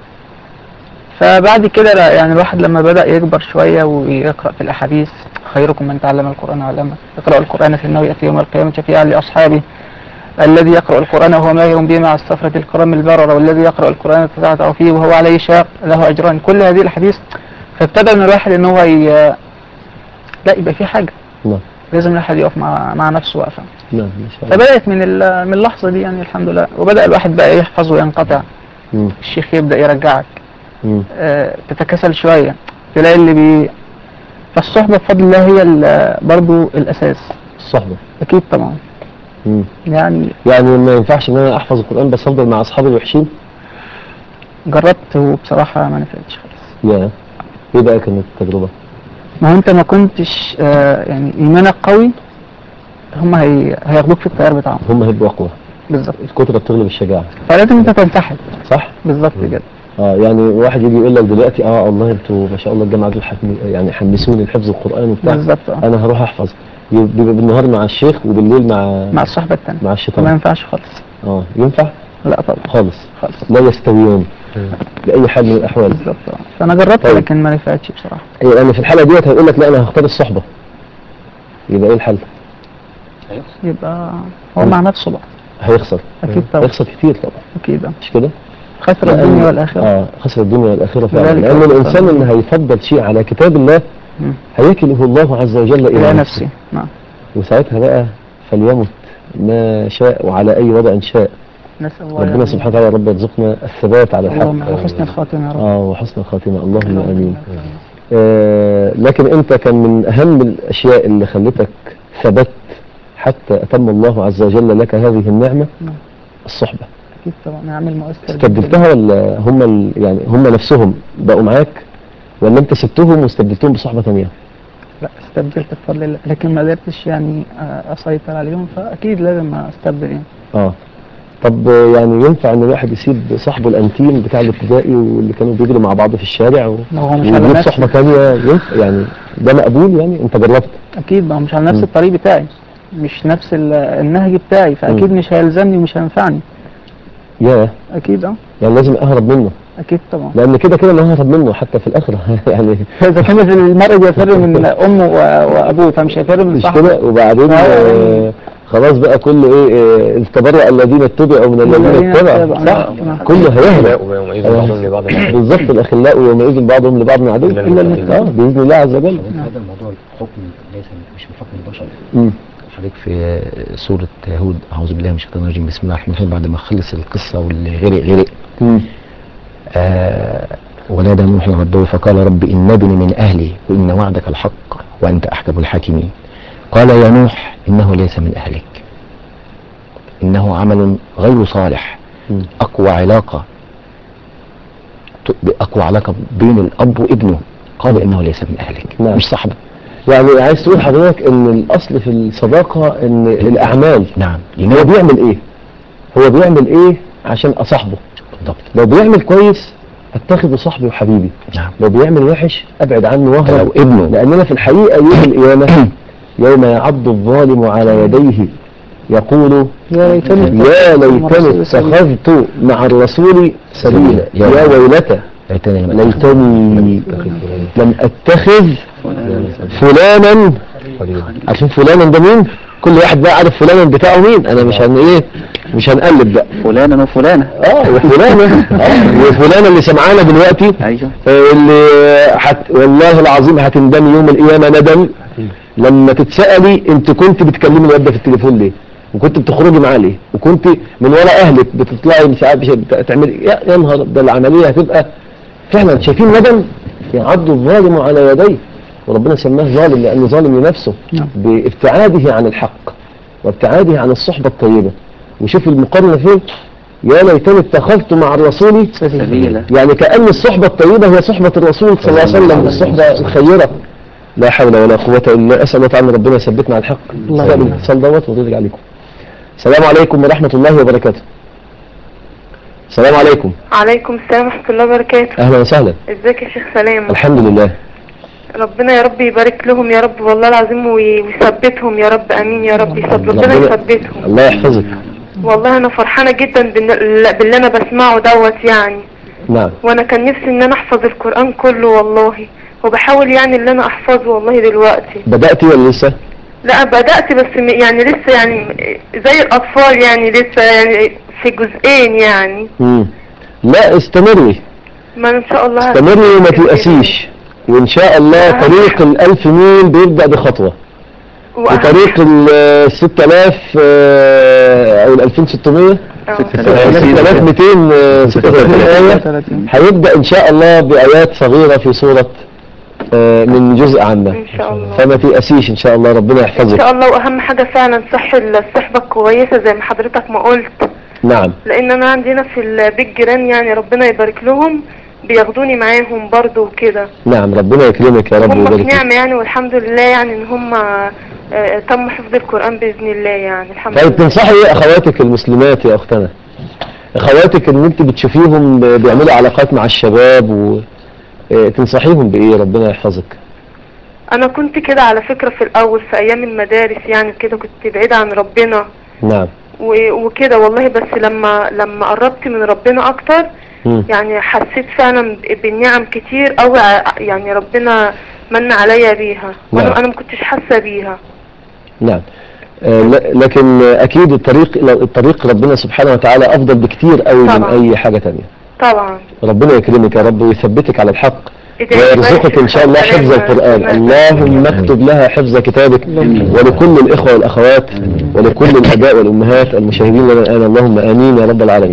فبعد كده لا يعني الواحد لما بدأ يكبر شوية ويقرأ في الأحاديث خيركم من تعلم القرآن وعلمه يقرأ القرآن في النوم يأتي يوم القيامة شفيعا لأصحابه الذي يقرأ القرآن وهو ماهر به مع السفرة الكرام البررة والذي يقرأ القرآن يتتعتع فيه وهو عليه شاق له أجران كل هذه الأحاديث فابتدى من الواحد إن هو ي... لا يبقى في حاجة نعم لازم الواحد يقف مع, مع نفسه وقفة نعم ما شاء الله فبدأت من ال- من اللحظة دي يعني الحمد لله وبدأ الواحد بقى يحفظ وينقطع مم. الشيخ يبدأ يرجعك مم. آه، تتكاسل شوية تلاقي اللي بي فالصحبة بفضل الله هي ال- برضو الأساس الصحبة أكيد طبعا مم. يعني يعني ما ينفعش ان انا احفظ القرآن بس افضل مع اصحابي الوحشين جربت وبصراحة ما نفعتش خالص يا ايه بقى كانت التجربة ما هو أنت ما كنتش آه، يعني إيمانك قوي هم هي... هياخدوك في التيار بتاعهم هم هيبقوا اقوى بالظبط الكترة بتغلب الشجاعة فلازم أنت تنسحب صح بالظبط كده اه يعني واحد يجي يقول لك دلوقتي اه والله انتوا ما شاء الله الجامعه دول حكم يعني حمسوني لحفظ القران وبتاع بالظبط آه. انا هروح احفظ بيبقى بالنهار مع الشيخ وبالليل مع مع الصحبة التانية مع ما الشيطان ينفعش خالص اه ينفع لا طبعا خالص خالص لا يستويان باي حال من الاحوال بالظبط آه. فأنا جربت طيب. لكن ما نفعتش بصراحة يعني في الحاله ديت هيقول لك لا انا هختار الصحبه يبقى ايه الحل يبقى هو مع نفسه بقى هيخسر أكيد طبعا هيخسر كتير طبعا أكيد آه. مش كده خسر لأن- الدنيا والآخرة اه خسر الدنيا والاخره فعلا ذلك لان هو الانسان الخسران. اللي هيفضل شيء على كتاب الله مم. هيكله الله عز وجل الى إلى نفسه نفسي نعم وساعتها بقى فليمت ما شاء وعلى اي وضع شاء نسأل الله ربنا يعني- سبحانه وتعالى يا رب يرزقنا الثبات على الحق اللهم وحسن الخاتمة يا رب اه وحسن الخاتمة اللهم امين آه، لكن انت كان من اهم الاشياء اللي خلتك ثبت حتى اتم الله عز وجل لك هذه النعمة نعم. الصحبة اكيد طبعا عامل مؤثر جداً. استبدلتها ولا هم ال... يعني هم نفسهم بقوا معاك ولا انت سبتهم واستبدلتهم بصحبة تانية لا استبدلت بفضل الله لكن ما قدرتش يعني آه، اسيطر عليهم فاكيد لازم استبدل يعني اه طب آه، يعني ينفع ان الواحد يسيب صاحبه الانتيم بتاع الابتدائي واللي كانوا بيجروا مع بعض في الشارع و... لو هو مش على ويجيب نفس صحبة تانية ينفع يعني ده مقبول يعني انت جربت اكيد ما هو مش على نفس مم. الطريق بتاعي مش نفس ال- النهج بتاعي فاكيد مم. مش هيلزمني ومش هينفعني ياه اكيد اه يعني لازم اهرب منه اكيد طبعا لان كده كده انا ههرب منه حتى في الاخره يعني اذا كان المرء بيفر من امه و- وابوه فمش هيفر من مش صاحبه كده وبعدين آه. آه خلاص بقى كله ايه آه، استبرأ الذين اتبعوا من الذين الذين اتبعوا اتبعوا. صح نعم. كله هيهرب لا ويومئذ بعضهم لبعض عدو. بالظبط الاخلاء يومئذ بعضهم لبعض عدو إلا الا المتقين. المتقين اه باذن الله عز وجل هذا الموضوع الحكم ليس مش من حكم البشر مم. حضرتك في سورة هود أعوذ بالله من الشيطان الرجيم بسم الله الرحمن الرحيم بعد ما خلص القصة واللي غرق غرق مم. آه ونادى نوح ربه فقال رب إن ابني من أهلي وإن وعدك الحق وأنت أحكم الحاكمين قال يا نوح إنه ليس من أهلك إنه عمل غير صالح مم. أقوى علاقة ت- أقوى علاقة بين الأب وابنه قال إنه ليس من أهلك نعم. مش صاحبه يعني عايز تقول حضرتك ان الاصل في الصداقه ان الاعمال نعم هو بيعمل ايه هو بيعمل ايه عشان اصاحبه بالضبط لو بيعمل كويس اتخذه صاحبي وحبيبي نعم لو بيعمل وحش ابعد عنه ده واهرب لو ابنه لاننا في الحقيقه يوم القيامه يوم يعض الظالم على يديه يقول يا ليتني يا اتخذت ليتني مع الرسول سبيلا. اتخذت مع الرسول سبيلا يا يا ويلتى ليتني لم ليتني أتخذ فلانا لم اتخذ فلانا خليل. عارفين فلانا ده مين كل واحد بقى عارف فلانا بتاعه مين انا مش هن ايه مش هنقلب بقى فلانا وفلانة اه وفلانه اه وفلانه اللي سمعانا دلوقتي ايوه اللي حت والله العظيم هتندمي يوم القيامة ندم لما تتسألي انت كنت بتكلمي الواد ده في التليفون ليه وكنت بتخرجي معاه ليه وكنت من ورا اهلك بتطلعي ساعات مش بت- تعملي يا يا نهار ده العملية هتبقى فعلا شايفين ندم يعض الظالم على يديه وربنا سماه ظالم لانه ظالم لنفسه نعم. بابتعاده عن الحق وابتعاده عن الصحبة الطيبة وشوف المقارنة فين يا ليتني اتخذت مع الرسول سبيلا يعني كأن الصحبة الطيبة هي صحبة الرسول صلى الله عليه وسلم الصحبة الخيرة لا حول ولا قوة إلا بالله أسأل الله تعالى أن ربنا يثبتنا على الحق الله نستقبل يعينك. الاتصال دوت ونرجع عليكم السلام عليكم ورحمة الله وبركاته السلام عليكم عليكم السلام ورحمة الله وبركاته أهلا وسهلا ازيك يا شيخ سلام الحمد لله ربنا يا رب يبارك لهم يا رب والله العظيم وي- ويثبتهم يا رب امين يا رب يثبت ربنا ربنا- يثبتهم الله يحفظك والله انا فرحانة جدا بال- باللي انا بسمعه دوت يعني نعم وانا كان نفسي ان انا احفظ القرآن كله والله وبحاول يعني ان انا احفظه والله دلوقتي بدأتي ولا لسه لا بدأت بس م- يعني لسه يعني زي الاطفال يعني لسه يعني في جزئين يعني مم. لا استمري ما ان شاء الله استمري وما تيأسيش وإن شاء الله طريق الألف ميل بيبدأ بخطوة وأهم- وطريق ال 6000 آه، او ال 2600 آه. 6236 آية 30. هيبدأ إن شاء الله بآيات صغيرة في سورة آه، من جزء عامة ان شاء الله فما تيأسيش إن شاء الله ربنا ان يحفظك شاء الله واهم حاجة فعلا صح الصحبة الكويسة زي ما حضرتك ما قلت نعم لان انا عندنا في البيت جيران يعني ربنا يبارك لهم بياخدوني معاهم برضو وكده نعم ربنا يكرمك يا رب هم في ويبارك فيك. نعمة يعني والحمد لله يعني ان هم آه، تم حفظ القرآن بإذن الله يعني الحمد طيب لله تنصحي ايه اخواتك المسلمات يا اختنا اخواتك اللي انت بتشوفيهم ب- بيعملوا علاقات مع الشباب و آه، تنصحيهم بايه ربنا يحفظك انا كنت كده على فكرة في الاول في ايام المدارس يعني كده كنت بعيدة عن ربنا نعم و- وكده والله بس لما لما قربت من ربنا اكتر مم. يعني حسيت فعلا ب- بالنعم كتير قوي يعني ربنا من عليا بيها وانا نعم. انا ما كنتش حاسه بيها نعم آه، ل- لكن آه، اكيد الطريق لو- الطريق ربنا سبحانه وتعالى افضل بكتير قوي من طبعا. اي حاجة تانية طبعا ربنا يكرمك يا رب ويثبتك على الحق ادعي لي ويرزقك بارك ان شاء الله السلام. حفظ القرآن اللهم اكتب لها حفظ كتابك ولكل الاخوة والاخوات ولكل الاباء والامهات المشاهدين لنا الان اللهم امين يا رب العالمين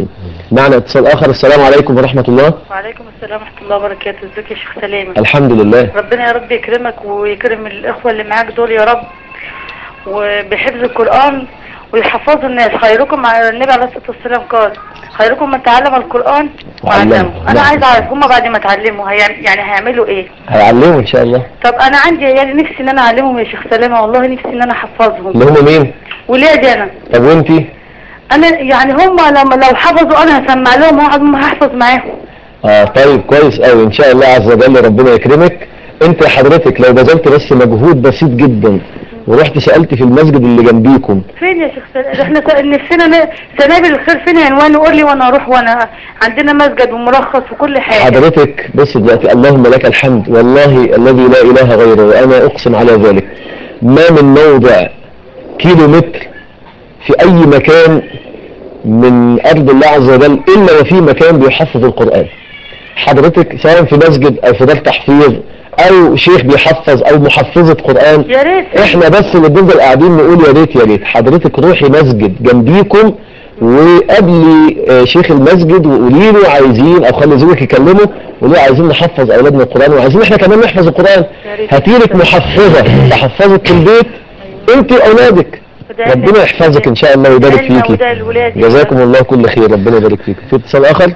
معنا اتصال اخر السلام عليكم ورحمة الله وعليكم السلام ورحمة الله وبركاته ازيك يا شيخ سلامة الحمد لله ربنا يا رب يكرمك ويكرم الإخوة اللي معاك دول يا رب وبحفظ القرآن ويحفظوا الناس خيركم على النبي عليه الصلاة والسلام قال خيركم من تعلم القرآن وعلمه. وعلمه أنا نعم. عايز أعرف هما بعد ما اتعلموا هيعم- يعني هيعملوا إيه هيعلموا ان شاء الله طب أنا عندي يعني نفسي إن أنا أعلمهم يا شيخ سلامة والله نفسي إن أنا أحفظهم اللي هم مين ولادي أنا طب وانتي أنا يعني هما لما لو حفظوا أنا هسمع لهم وأقعد هحفظ معاهم اه طيب كويس قوي ان شاء الله عز وجل ربنا يكرمك انت حضرتك لو بذلت بس مجهود بسيط جدا ورحت سألت في المسجد اللي جنبيكم فين يا شيخ سلام احنا س- نفسنا ن- سنابل الخير فين عنوان قول لي وانا اروح وانا عندنا مسجد ومرخص وكل حاجة حضرتك بص دلوقتي اللهم لك الحمد والله الذي لا اله غيره وانا اقسم على ذلك ما من موضع كيلو متر في اي مكان من ارض الله عز وجل الا وفي مكان بيحفظ القرآن حضرتك سواء في مسجد او في دار تحفيظ او شيخ بيحفظ او محفظة قرآن يا ريت احنا بس اللي بنفضل قاعدين نقول يا ريت يا ريت حضرتك روحي مسجد جنبيكم وقابلي آه، شيخ المسجد وقولي له عايزين او خلي زوجك يكلمه وقولي له عايزين نحفظ اولادنا القران وعايزين احنا كمان نحفظ القران يا ريت. هاتيلك محفظه تحفظك في البيت انت واولادك وده ربنا لنا- يحفظك ان شاء الله ويبارك لنا فيكي وده الولاد جزاكم الله كل خير ربنا يبارك فيك في اتصال اخر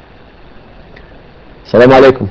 السلام عليكم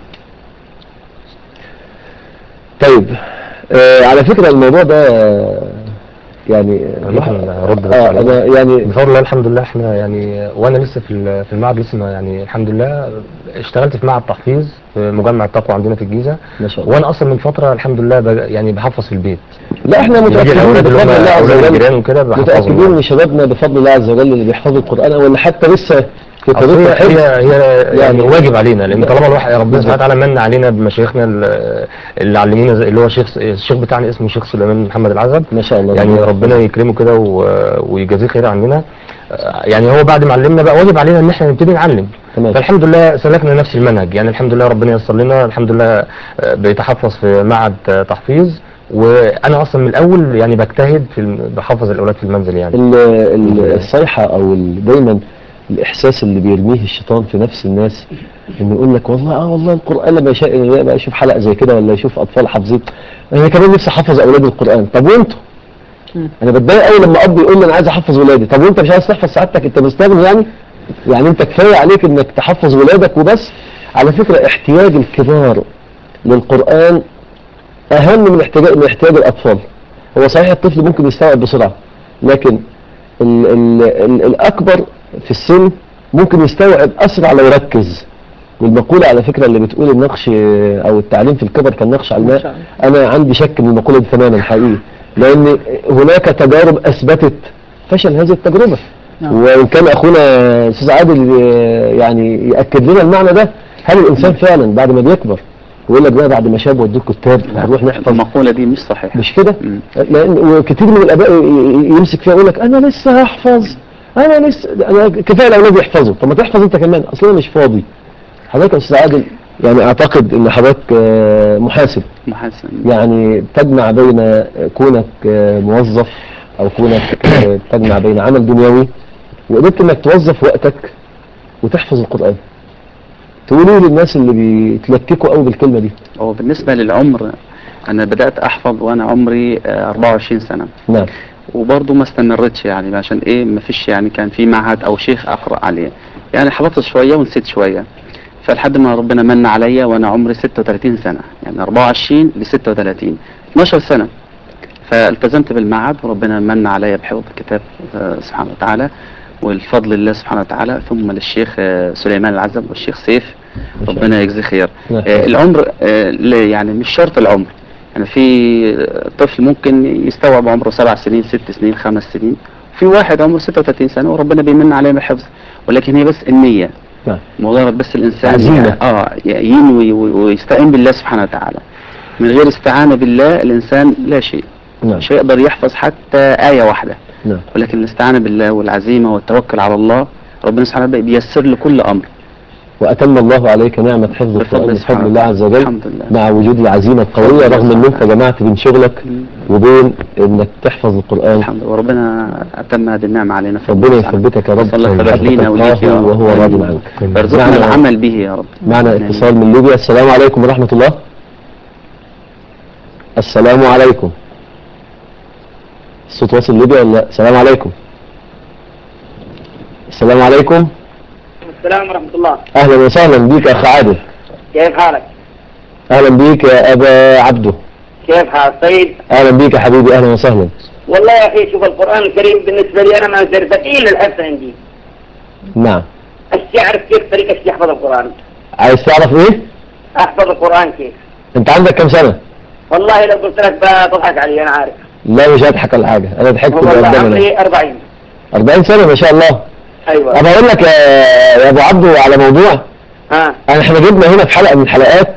طيب آه على فكرة الموضوع ده آه، يعني ممكن ارد بس آه على انا يعني بفضل الله الحمد لله احنا يعني وانا لسه في ال- في المعهد لسه ما يعني الحمد لله اشتغلت في معهد تحفيظ في مجمع التقوى عندنا في الجيزه ما شاء الله وانا اصلا من فتره الحمد لله بج- يعني بحفظ في البيت لا احنا بيجي متأكدين الاولاد اللي بفضل هم الله عز اولاد وجل الجيران وكده متأكدين بحفظهم ان شبابنا بفضل الله عز وجل اللي بيحفظوا القرآن او اللي حتى لسه في أصل طريق هي الحفظ هي هي يعني يعني- واجب علينا لان طالما الواحد ربنا سبحانه وتعالى من علينا بمشايخنا ال- اللي علمونا زي- اللي هو شيخ الشيخ بتاعنا اسمه شيخ سليمان محمد العزب ما شاء الله يعني ربنا يكرمه كده و- ويجازيه خير عننا آه، يعني هو بعد ما علمنا بقى واجب علينا ان احنا نبتدي نعلم تمام فالحمد لله سلكنا نفس المنهج يعني الحمد لله ربنا ييسر لنا الحمد لله آه، بيتحفظ في معهد آه، تحفيظ وانا اصلا من الاول يعني بجتهد في الم- بحفظ الاولاد في المنزل يعني ال- ال- الصيحة او ال- دايما الاحساس اللي بيرميه الشيطان في نفس الناس انه يقول لك والله اه والله القرآن لما يشاء بقى يشوف حلقة زي كده ولا يشوف اطفال حافظين انا كمان نفسي احفظ اولادي القرآن طب وانتوا مم. انا بتضايق قوي لما اب يقول لي انا عايز احفظ ولادي طب وانت مش عايز تحفظ سعادتك انت مستغني يعني يعني انت كفايه عليك انك تحفظ ولادك وبس على فكره احتياج الكبار للقران اهم من احتياج من احتياج الاطفال هو صحيح الطفل ممكن يستوعب بسرعه لكن ال ال ال الاكبر في السن ممكن يستوعب اسرع لو ركز والمقولة على فكرة اللي بتقول النقش او التعليم في الكبر كالنقش على ما شاء الماء انا عندي شك من المقولة دي تماما حقيقي لان هناك تجارب اثبتت فشل هذه التجربة نعم. وان كان اخونا استاذ عادل آه، يعني ياكد لنا المعنى ده هل الانسان فعلا بعد ما بيكبر ويقول لك بقى بعد ما شاب ودوه كتاب هنروح نحفظ المقولة دي مش صحيحة مش كده مم. لان وكتير من الاباء ي- ي- يمسك فيها يقول لك انا لسه هحفظ انا لسه انا كفايه الاولاد يحفظوا طب ما تحفظ انت كمان اصلا انا مش فاضي حضرتك يا استاذ عادل يعني اعتقد ان حضرتك آه، محاسب محسن يعني تجمع بين كونك آه، موظف او كونك آه، تجمع بين عمل دنيوي وقدرت انك توظف وقتك وتحفظ القرآن تقولوا للناس اللي بيتلككوا قوي بالكلمة دي هو بالنسبة للعمر أنا بدأت أحفظ وأنا عمري آه، 24 سنة نعم وبرضه ما استمرتش يعني عشان إيه ما فيش يعني كان في معهد أو شيخ أقرأ عليه يعني حفظت شوية ونسيت شوية فلحد ما ربنا من عليا وأنا عمري 36 سنة يعني 24 ل 36 12 سنة فالتزمت بالمعهد وربنا من عليا بحفظ الكتاب آه، سبحانه وتعالى والفضل لله سبحانه وتعالى ثم للشيخ آه، سليمان العزب والشيخ سيف ربنا يجزيه خير نعم. آه، العمر آه، لا، يعني مش شرط العمر يعني في طفل ممكن يستوعب عمره سبع سنين ست سنين خمس سنين في واحد عمره 36 سنة وربنا بيمن عليه بالحفظ ولكن هي بس النية نعم. مجرد بس الإنسان عزيمة. اه ينوي ويستعين بالله سبحانه وتعالى من غير استعانة بالله الإنسان لا شيء نعم مش هيقدر يحفظ حتى آية واحدة وأتم الله عليك نعمة حفظ القرآن بفضل الله عز وجل الحمد لله مع وجود العزيمة القوية رغم ان انت جمعت بين شغلك وبين انك تحفظ القرآن الحمد لله وربنا أتم هذه النعمة علينا في ربنا الوسع. يثبتك يا رب الله يثبت لينا وليك يا رب وهو راض عنك ويرزقنا معنا- العمل به يا رب معنا اتصال من ليبيا السلام عليكم ورحمة الله السلام عليكم الصوت واصل ليبيا ولا لا السلام عليكم السلام عليكم السلام ورحمة الله اهلا وسهلا بيك يا اخ عادل كيف حالك؟ اهلا بيك يا ابا عبده كيف حال طيب؟ اهلا بيك يا حبيبي اهلا وسهلا والله يا أخي شوف القرآن الكريم بالنسبة لي أنا ما زال ثقيل الحفظ عندي نعم أشتي أعرف كيف طريقة أشتي أحفظ القرآن عايز تعرف ايه أحفظ القرآن كيف؟ انت عندك كم سنة والله لو قلت لك بضحك علي أنا عارف لا مش هضحك على حاجة انا ضحكت والله قدامنا عمري 40 40 سنة ما شاء الله أيوة انا اقول لك يا يا ابو عبده على موضوع ها يعني احنا جبنا هنا في حلقة من الحلقات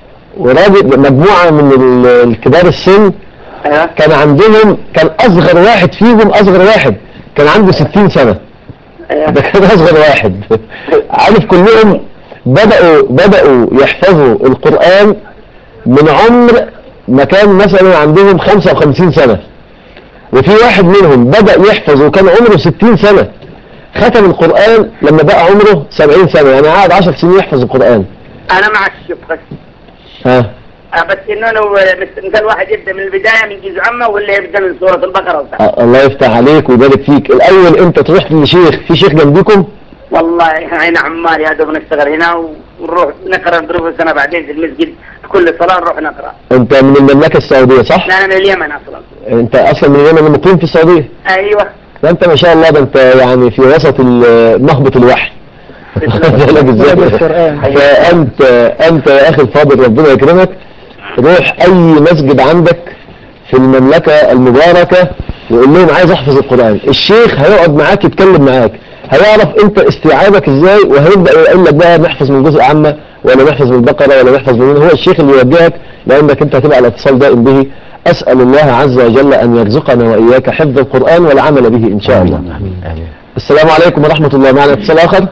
وراجل مجموعة من ال- الكبار السن أيوة كان عندهم كان اصغر واحد فيهم اصغر واحد كان عنده 60 سنة أيوة ده كان اصغر واحد عارف كلهم بدأوا بدأوا يحفظوا القرآن من عمر ما كان مثلا عندهم 55 سنة وفي واحد منهم بدأ يحفظ وكان عمره 60 سنة ختم القرآن لما بقى عمره 70 سنة يعني قعد 10 سنين يحفظ القرآن أنا معك شوف بس ها آه، بس إنه لو مس- مثل واحد يبدأ من البداية من جزء عامة ولا يبدأ من سورة البقرة وبتاع آه، الله يفتح عليك ويبارك فيك الأول أنت تروح لشيخ في شيخ جنبكم والله هنا عمال يا دوب نشتغل هنا ونروح نقرا دروس السنة بعدين في المسجد في كل صلاة نروح نقرا أنت من المملكة السعودية صح؟ لا أنا من اليمن أصلا أنت أصلا من اليمن مقيم في السعودية أيوة ده انت ما شاء الله ده انت يعني في وسط ال- مهبط الوحي بالك ازاي القرآن. فانت انت يا اخي الفاضل ربنا يكرمك روح اي مسجد عندك في المملكة المباركة وقول لهم عايز احفظ القرآن الشيخ هيقعد معاك يتكلم معاك هيعرف انت استيعابك ازاي وهيبدأ يقول لك بقى نحفظ من جزء عامة ولا نحفظ من البقرة ولا نحفظ من هو الشيخ اللي يوجهك لانك انت هتبقى على اتصال دائم به اسأل الله عز وجل ان يرزقنا واياك حفظ القرآن والعمل به ان شاء الله آمين السلام عليكم ورحمة الله معنا اتصال اخر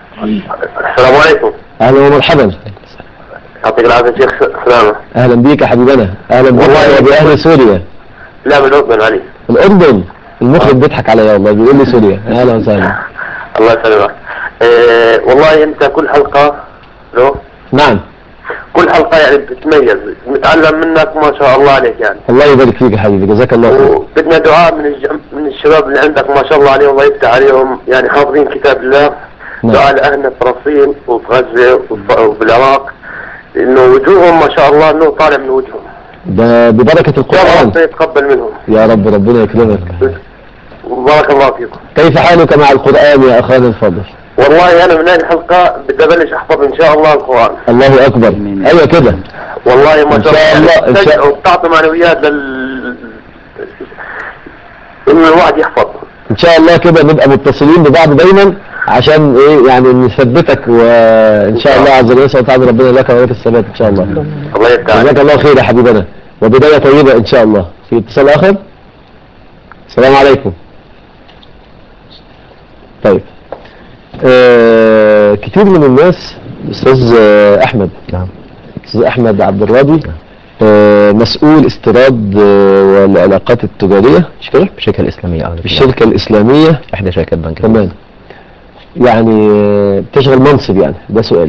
السلام عليكم اهلا ومرحبا يعطيك العافية شيخ سلامة اهلا بيك يا حبيبنا اهلا بك والله وباهل سوريا لا من الأردن علي الاردن المخرج بيضحك عليا والله بيقول لي سوريا اهلا وسهلا الله يسلمك إيه والله أنت كل حلقة لو نعم كل حلقة يعني بتتميز نتعلم منك ما شاء الله عليك يعني الله يبارك فيك يا حبيبي جزاك الله خير وبدنا دعاء من الج... من الشباب اللي عندك ما شاء الله عليهم الله يفتح عليهم يعني حافظين كتاب الله نعم. دعاء لأهلنا في فلسطين وفي غزة وفي وفي العراق إنه وجوههم ما شاء الله إنه طالع من وجههم ده ببركة القرآن ربنا يتقبل منهم يا رب ربنا يكرمك وبارك الله فيكم كيف حالك مع القرآن يا اخانا الفاضل والله انا من هذه الحلقه بدي ابلش احفظ ان شاء الله القران الله اكبر ايوه كده والله ما إن شاء شاء الله الله، إن شاء- يعني وبتعطي معنويات لل انه الواحد يحفظ ان شاء الله كده نبقى متصلين ببعض دايما عشان ايه يعني نثبتك وان شاء الله عز وجل نسال تعالى ربنا لك ولك الثبات ان شاء الله الله يفتح عليك جزاك الله خير يا حبيبنا وبداية طيبة ان شاء الله في اتصال اخر السلام عليكم طيب آه كتير من الناس استاذ آه، احمد نعم استاذ احمد عبد الراضي آه مسؤول استيراد آه والعلاقات التجارية مش كده الشركة الإسلامية آه في الشركة الاسلامية إحدى شركات بنك تمام يعني آه، بتشغل منصب يعني ده سؤالي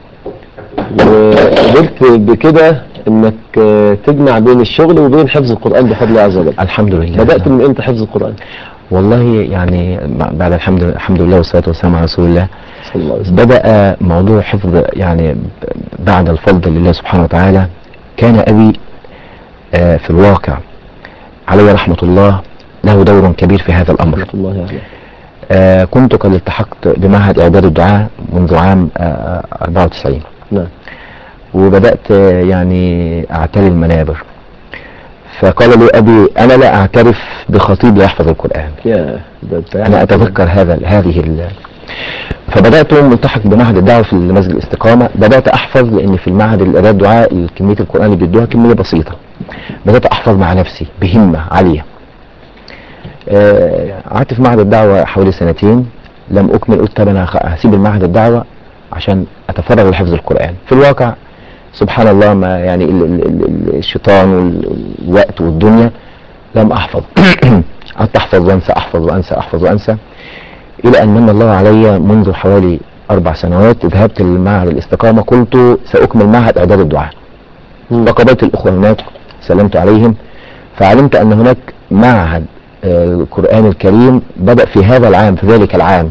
وقدرت بكده انك آه، تجمع بين الشغل وبين حفظ القرآن بفضل الله عز وجل الحمد لله بدأت من امتى حفظ القرآن والله يعني بعد الحمد الحمد لله والصلاة والسلام على رسول الله صلى الله عليه وسلم بدأ موضوع حفظ يعني بعد الفضل لله سبحانه وتعالى كان أبي آه، في الواقع عليه رحمة الله له دور كبير في هذا الأمر رحمة الله عليه آه، كنت قد التحقت بمعهد إعداد الدعاء منذ عام آه، 94 نعم وبدأت آه، يعني أعتلي المنابر فقال لي أبي أنا لا أعترف بخطيب لا يحفظ القرآن يا ده انت يعني أنا أتذكر هذا هذه ال... فبدأت ملتحق بمعهد الدعوة في مسجد الاستقامة بدأت أحفظ لأن في المعهد الإعداد دعاء كمية القرآن اللي بيدوها كمية بسيطة بدأت أحفظ مع نفسي بهمة عالية آه، قعدت في معهد الدعوة حوالي سنتين لم أكمل قلت طب أنا هخ- هسيب المعهد الدعوة عشان اتفرغ لحفظ القرآن في الواقع سبحان الله ما يعني ال ال ال الشيطان وال- والوقت والدنيا لم احفظ قعدت احفظ وانسى احفظ وانسى احفظ وانسى الى ان من الله علي منذ حوالي اربع سنوات ذهبت لمعهد الاستقامة قلت ساكمل معهد اعداد الدعاء فقابلت الاخوة هناك سلمت عليهم فعلمت ان هناك معهد آه، القرآن الكريم بدأ في هذا العام في ذلك العام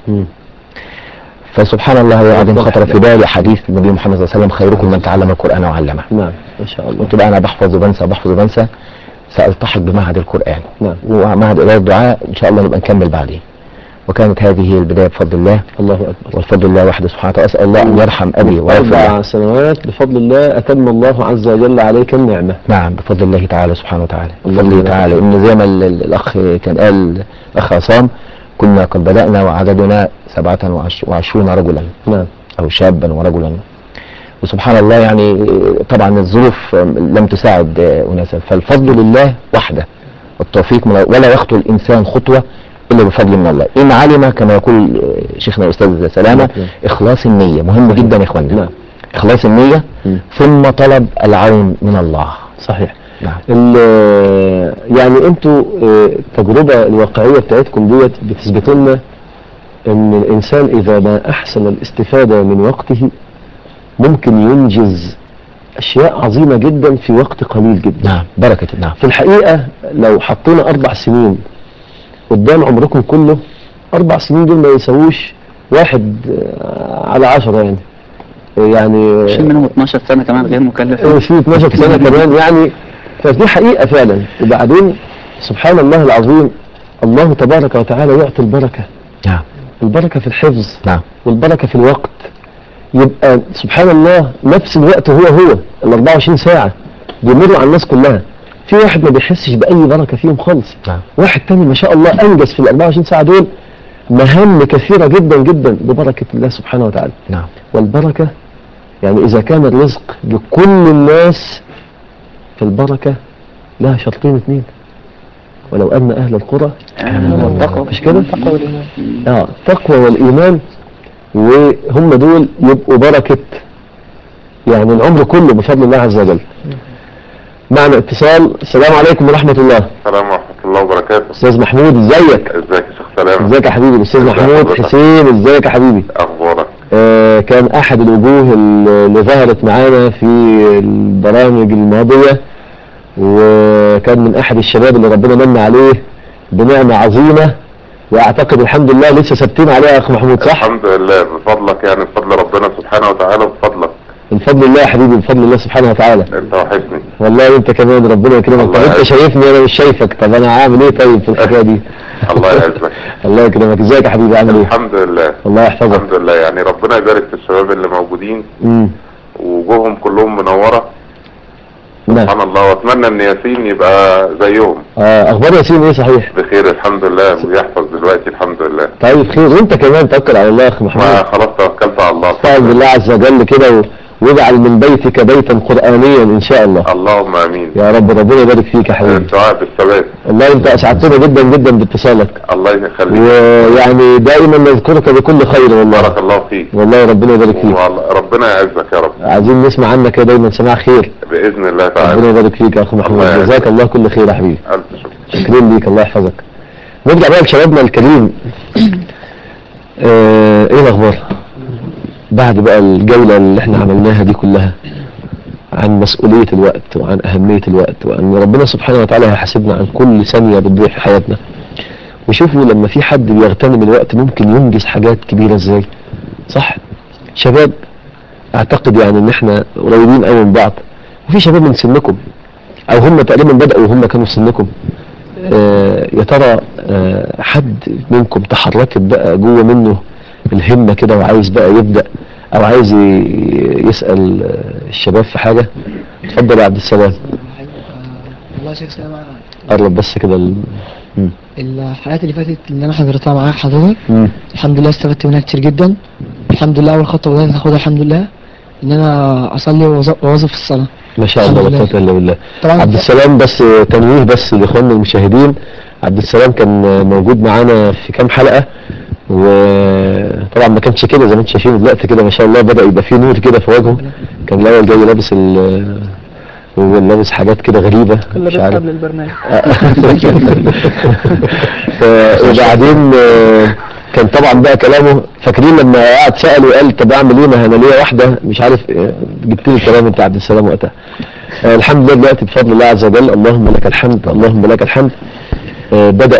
فسبحان الله وبعدين خطر في بالي حديث النبي محمد صلى الله عليه وسلم خيركم من تعلم القرآن وعلمه نعم ما شاء الله قلت بقى انا بحفظ وبنسى بحفظ وبنسى سألتحق بمعهد القرآن نعم ومعهد إدارة الدعاء إن شاء الله نبقى نكمل بعدين وكانت هذه هي البداية بفضل الله الله أكبر والفضل الله وحده سبحانه وتعالى أسأل الله أن يرحم أبي ويغفر له أربع سنوات بفضل الله أتم الله عز وجل عليك النعمة نعم بفضل الله تعالى سبحانه وتعالى الله بفضله يبارك تعالى إن زي ما ال- ال- الأخ كان قال الأخ عصام كنا قد بدأنا وعددنا سبعة وعش- وعشرون رجلا نعم أو شابا ورجلا وسبحان الله يعني طبعا الظروف لم تساعد أناسا فالفضل لله وحده والتوفيق من ولا يخطو الإنسان خطوة إلا بفضل من الله إن علم كما يقول شيخنا الأستاذ سلامة نعم. إخلاص النية مهم جدا يا إخواننا نعم. إخلاص النية مم. ثم طلب العون من الله صحيح نعم ال- يعني انتوا آه، التجربة الواقعية بتاعتكم ديت بتثبت لنا ان الانسان اذا ما احسن الاستفادة من وقته ممكن ينجز اشياء عظيمة جدا في وقت قليل جدا نعم بركة نعم في الحقيقة لو حطينا اربع سنين قدام عمركم كله اربع سنين دول ما يساووش واحد آه، على عشرة يعني يعني شيل منهم 12 سنة كمان غير مكلف آه، في 12 سنة كمان يعني فدي حقيقة فعلا وبعدين سبحان الله العظيم الله تبارك وتعالى يعطي البركة نعم البركة في الحفظ نعم والبركة في الوقت يبقى سبحان الله نفس الوقت هو هو ال 24 ساعة بيمروا على الناس كلها في واحد ما بيحسش بأي بركة فيهم خالص نعم واحد تاني ما شاء الله أنجز في ال 24 ساعة دول مهام كثيرة جدا جدا ببركة الله سبحانه وتعالى نعم والبركة يعني إذا كان الرزق لكل الناس فالبركة لها شرطين اثنين ولو أن أهل القرى والتقوى مش كده؟ اه التقوى والإيمان وهم دول يبقوا بركة يعني العمر كله بفضل الله عز وجل معنا اتصال السلام عليكم ورحمة الله السلام ورحمة الله وبركاته أستاذ محمود ازيك ازيك يا شيخ سلام ازيك يا حبيبي الأستاذ ازيك محمود حضرتك؟ حسين ازيك يا حبيبي اخبارك آه، كان احد الوجوه اللي ظهرت معانا في البرامج الماضية وكان من احد الشباب اللي ربنا من عليه بنعمة عظيمة واعتقد الحمد لله لسه ثابتين عليها يا اخ محمود صح؟ الحمد لله بفضلك يعني بفضل ربنا سبحانه وتعالى بفضلك من فضل الله يا حبيبي من فضل الله سبحانه وتعالى انت وحشني والله انت كمان ربنا يكرمك الله طب انت يعزك. شايفني انا مش شايفك طب انا عامل ايه طيب في الحكايه دي؟ الله يعزك الله يكرمك ازيك يا حبيبي عامل ايه؟ الحمد لله الله يحفظك الحمد لله يعني ربنا يبارك في الشباب اللي موجودين امم ووجوههم كلهم منورة نعم سبحان الله واتمنى ان ياسين يبقى زيهم آه اخبار ياسين ايه صحيح؟ بخير الحمد لله ويحفظ دلوقتي الحمد لله طيب خير وانت كمان توكل على الله يا اخ محمود ما خلاص توكلت على الله استعن بالله عز وجل كده و- واجعل من بيتك بيتا قرآنيا ان شاء الله اللهم امين يا رب ربنا يبارك فيك يا حبيبي الدعاء بالثبات والله انت اسعدتنا جدا جدا باتصالك الله يخليك ويعني دائما نذكرك بكل خير والله بارك الله فيك والله ربنا يبارك فيك والله ربنا يعزك يا رب عايزين نسمع عنك كده دايما سماع خير باذن الله ربنا تعالى يبارك فيك يا اخ محمود الله يعزك. جزاك الله كل خير يا حبيبي الف شكر شكرين ليك الله يحفظك نرجع بقى لشبابنا الكريم آه ايه الاخبار بعد بقى الجولة اللي احنا عملناها دي كلها عن مسؤولية الوقت وعن أهمية الوقت وأن ربنا سبحانه وتعالى هيحاسبنا عن كل ثانية بتضيع في حياتنا وشوفوا لما في حد بيغتنم الوقت ممكن ينجز حاجات كبيرة ازاي صح شباب اعتقد يعني ان احنا قريبين قوي من بعض وفي شباب من سنكم او هم تقريبا بدأوا وهم كانوا في سنكم آه يا ترى آه حد منكم تحركت بقى جوه منه الهمة كده وعايز بقى يبدأ او عايز ي- يسأل آه، الشباب في حاجة اتفضل يا عبد السلام والله يا شيخ سلام قرب بس كده ال... مم. الحلقات اللي فاتت اللي انا حضرتها معاك حضرتك مم. الحمد لله استفدت منها كتير جدا الحمد لله اول خطوه بدات اخدها الحمد لله ان انا اصلي وأوظ- واوظف الصلاه ما شاء الله الحمد لا لله. قوة الا بالله طبعا عبد السلام بس تنويه بس لاخواننا المشاهدين عبد السلام كان موجود معانا في كام حلقة وطبعا ما كانش كده زي ما انتم شايفين دلوقتي كده ما شاء الله بدأ يبقى فيه نور كده في وجهه كان الأول جاي لابس ال ولابس حاجات كده غريبة كل مش بس عارف قبل البرنامج ف- وبعدين آه، كان طبعا بقى كلامه فاكرين لما قعد سأل وقال طب اعمل ايه ما انا ليا واحده مش عارف آه، جبت لي الكلام انت عبد السلام وقتها آه، الحمد لله دلوقتي بفضل الله عز وجل اللهم لك الحمد اللهم لك الحمد آه، بدأ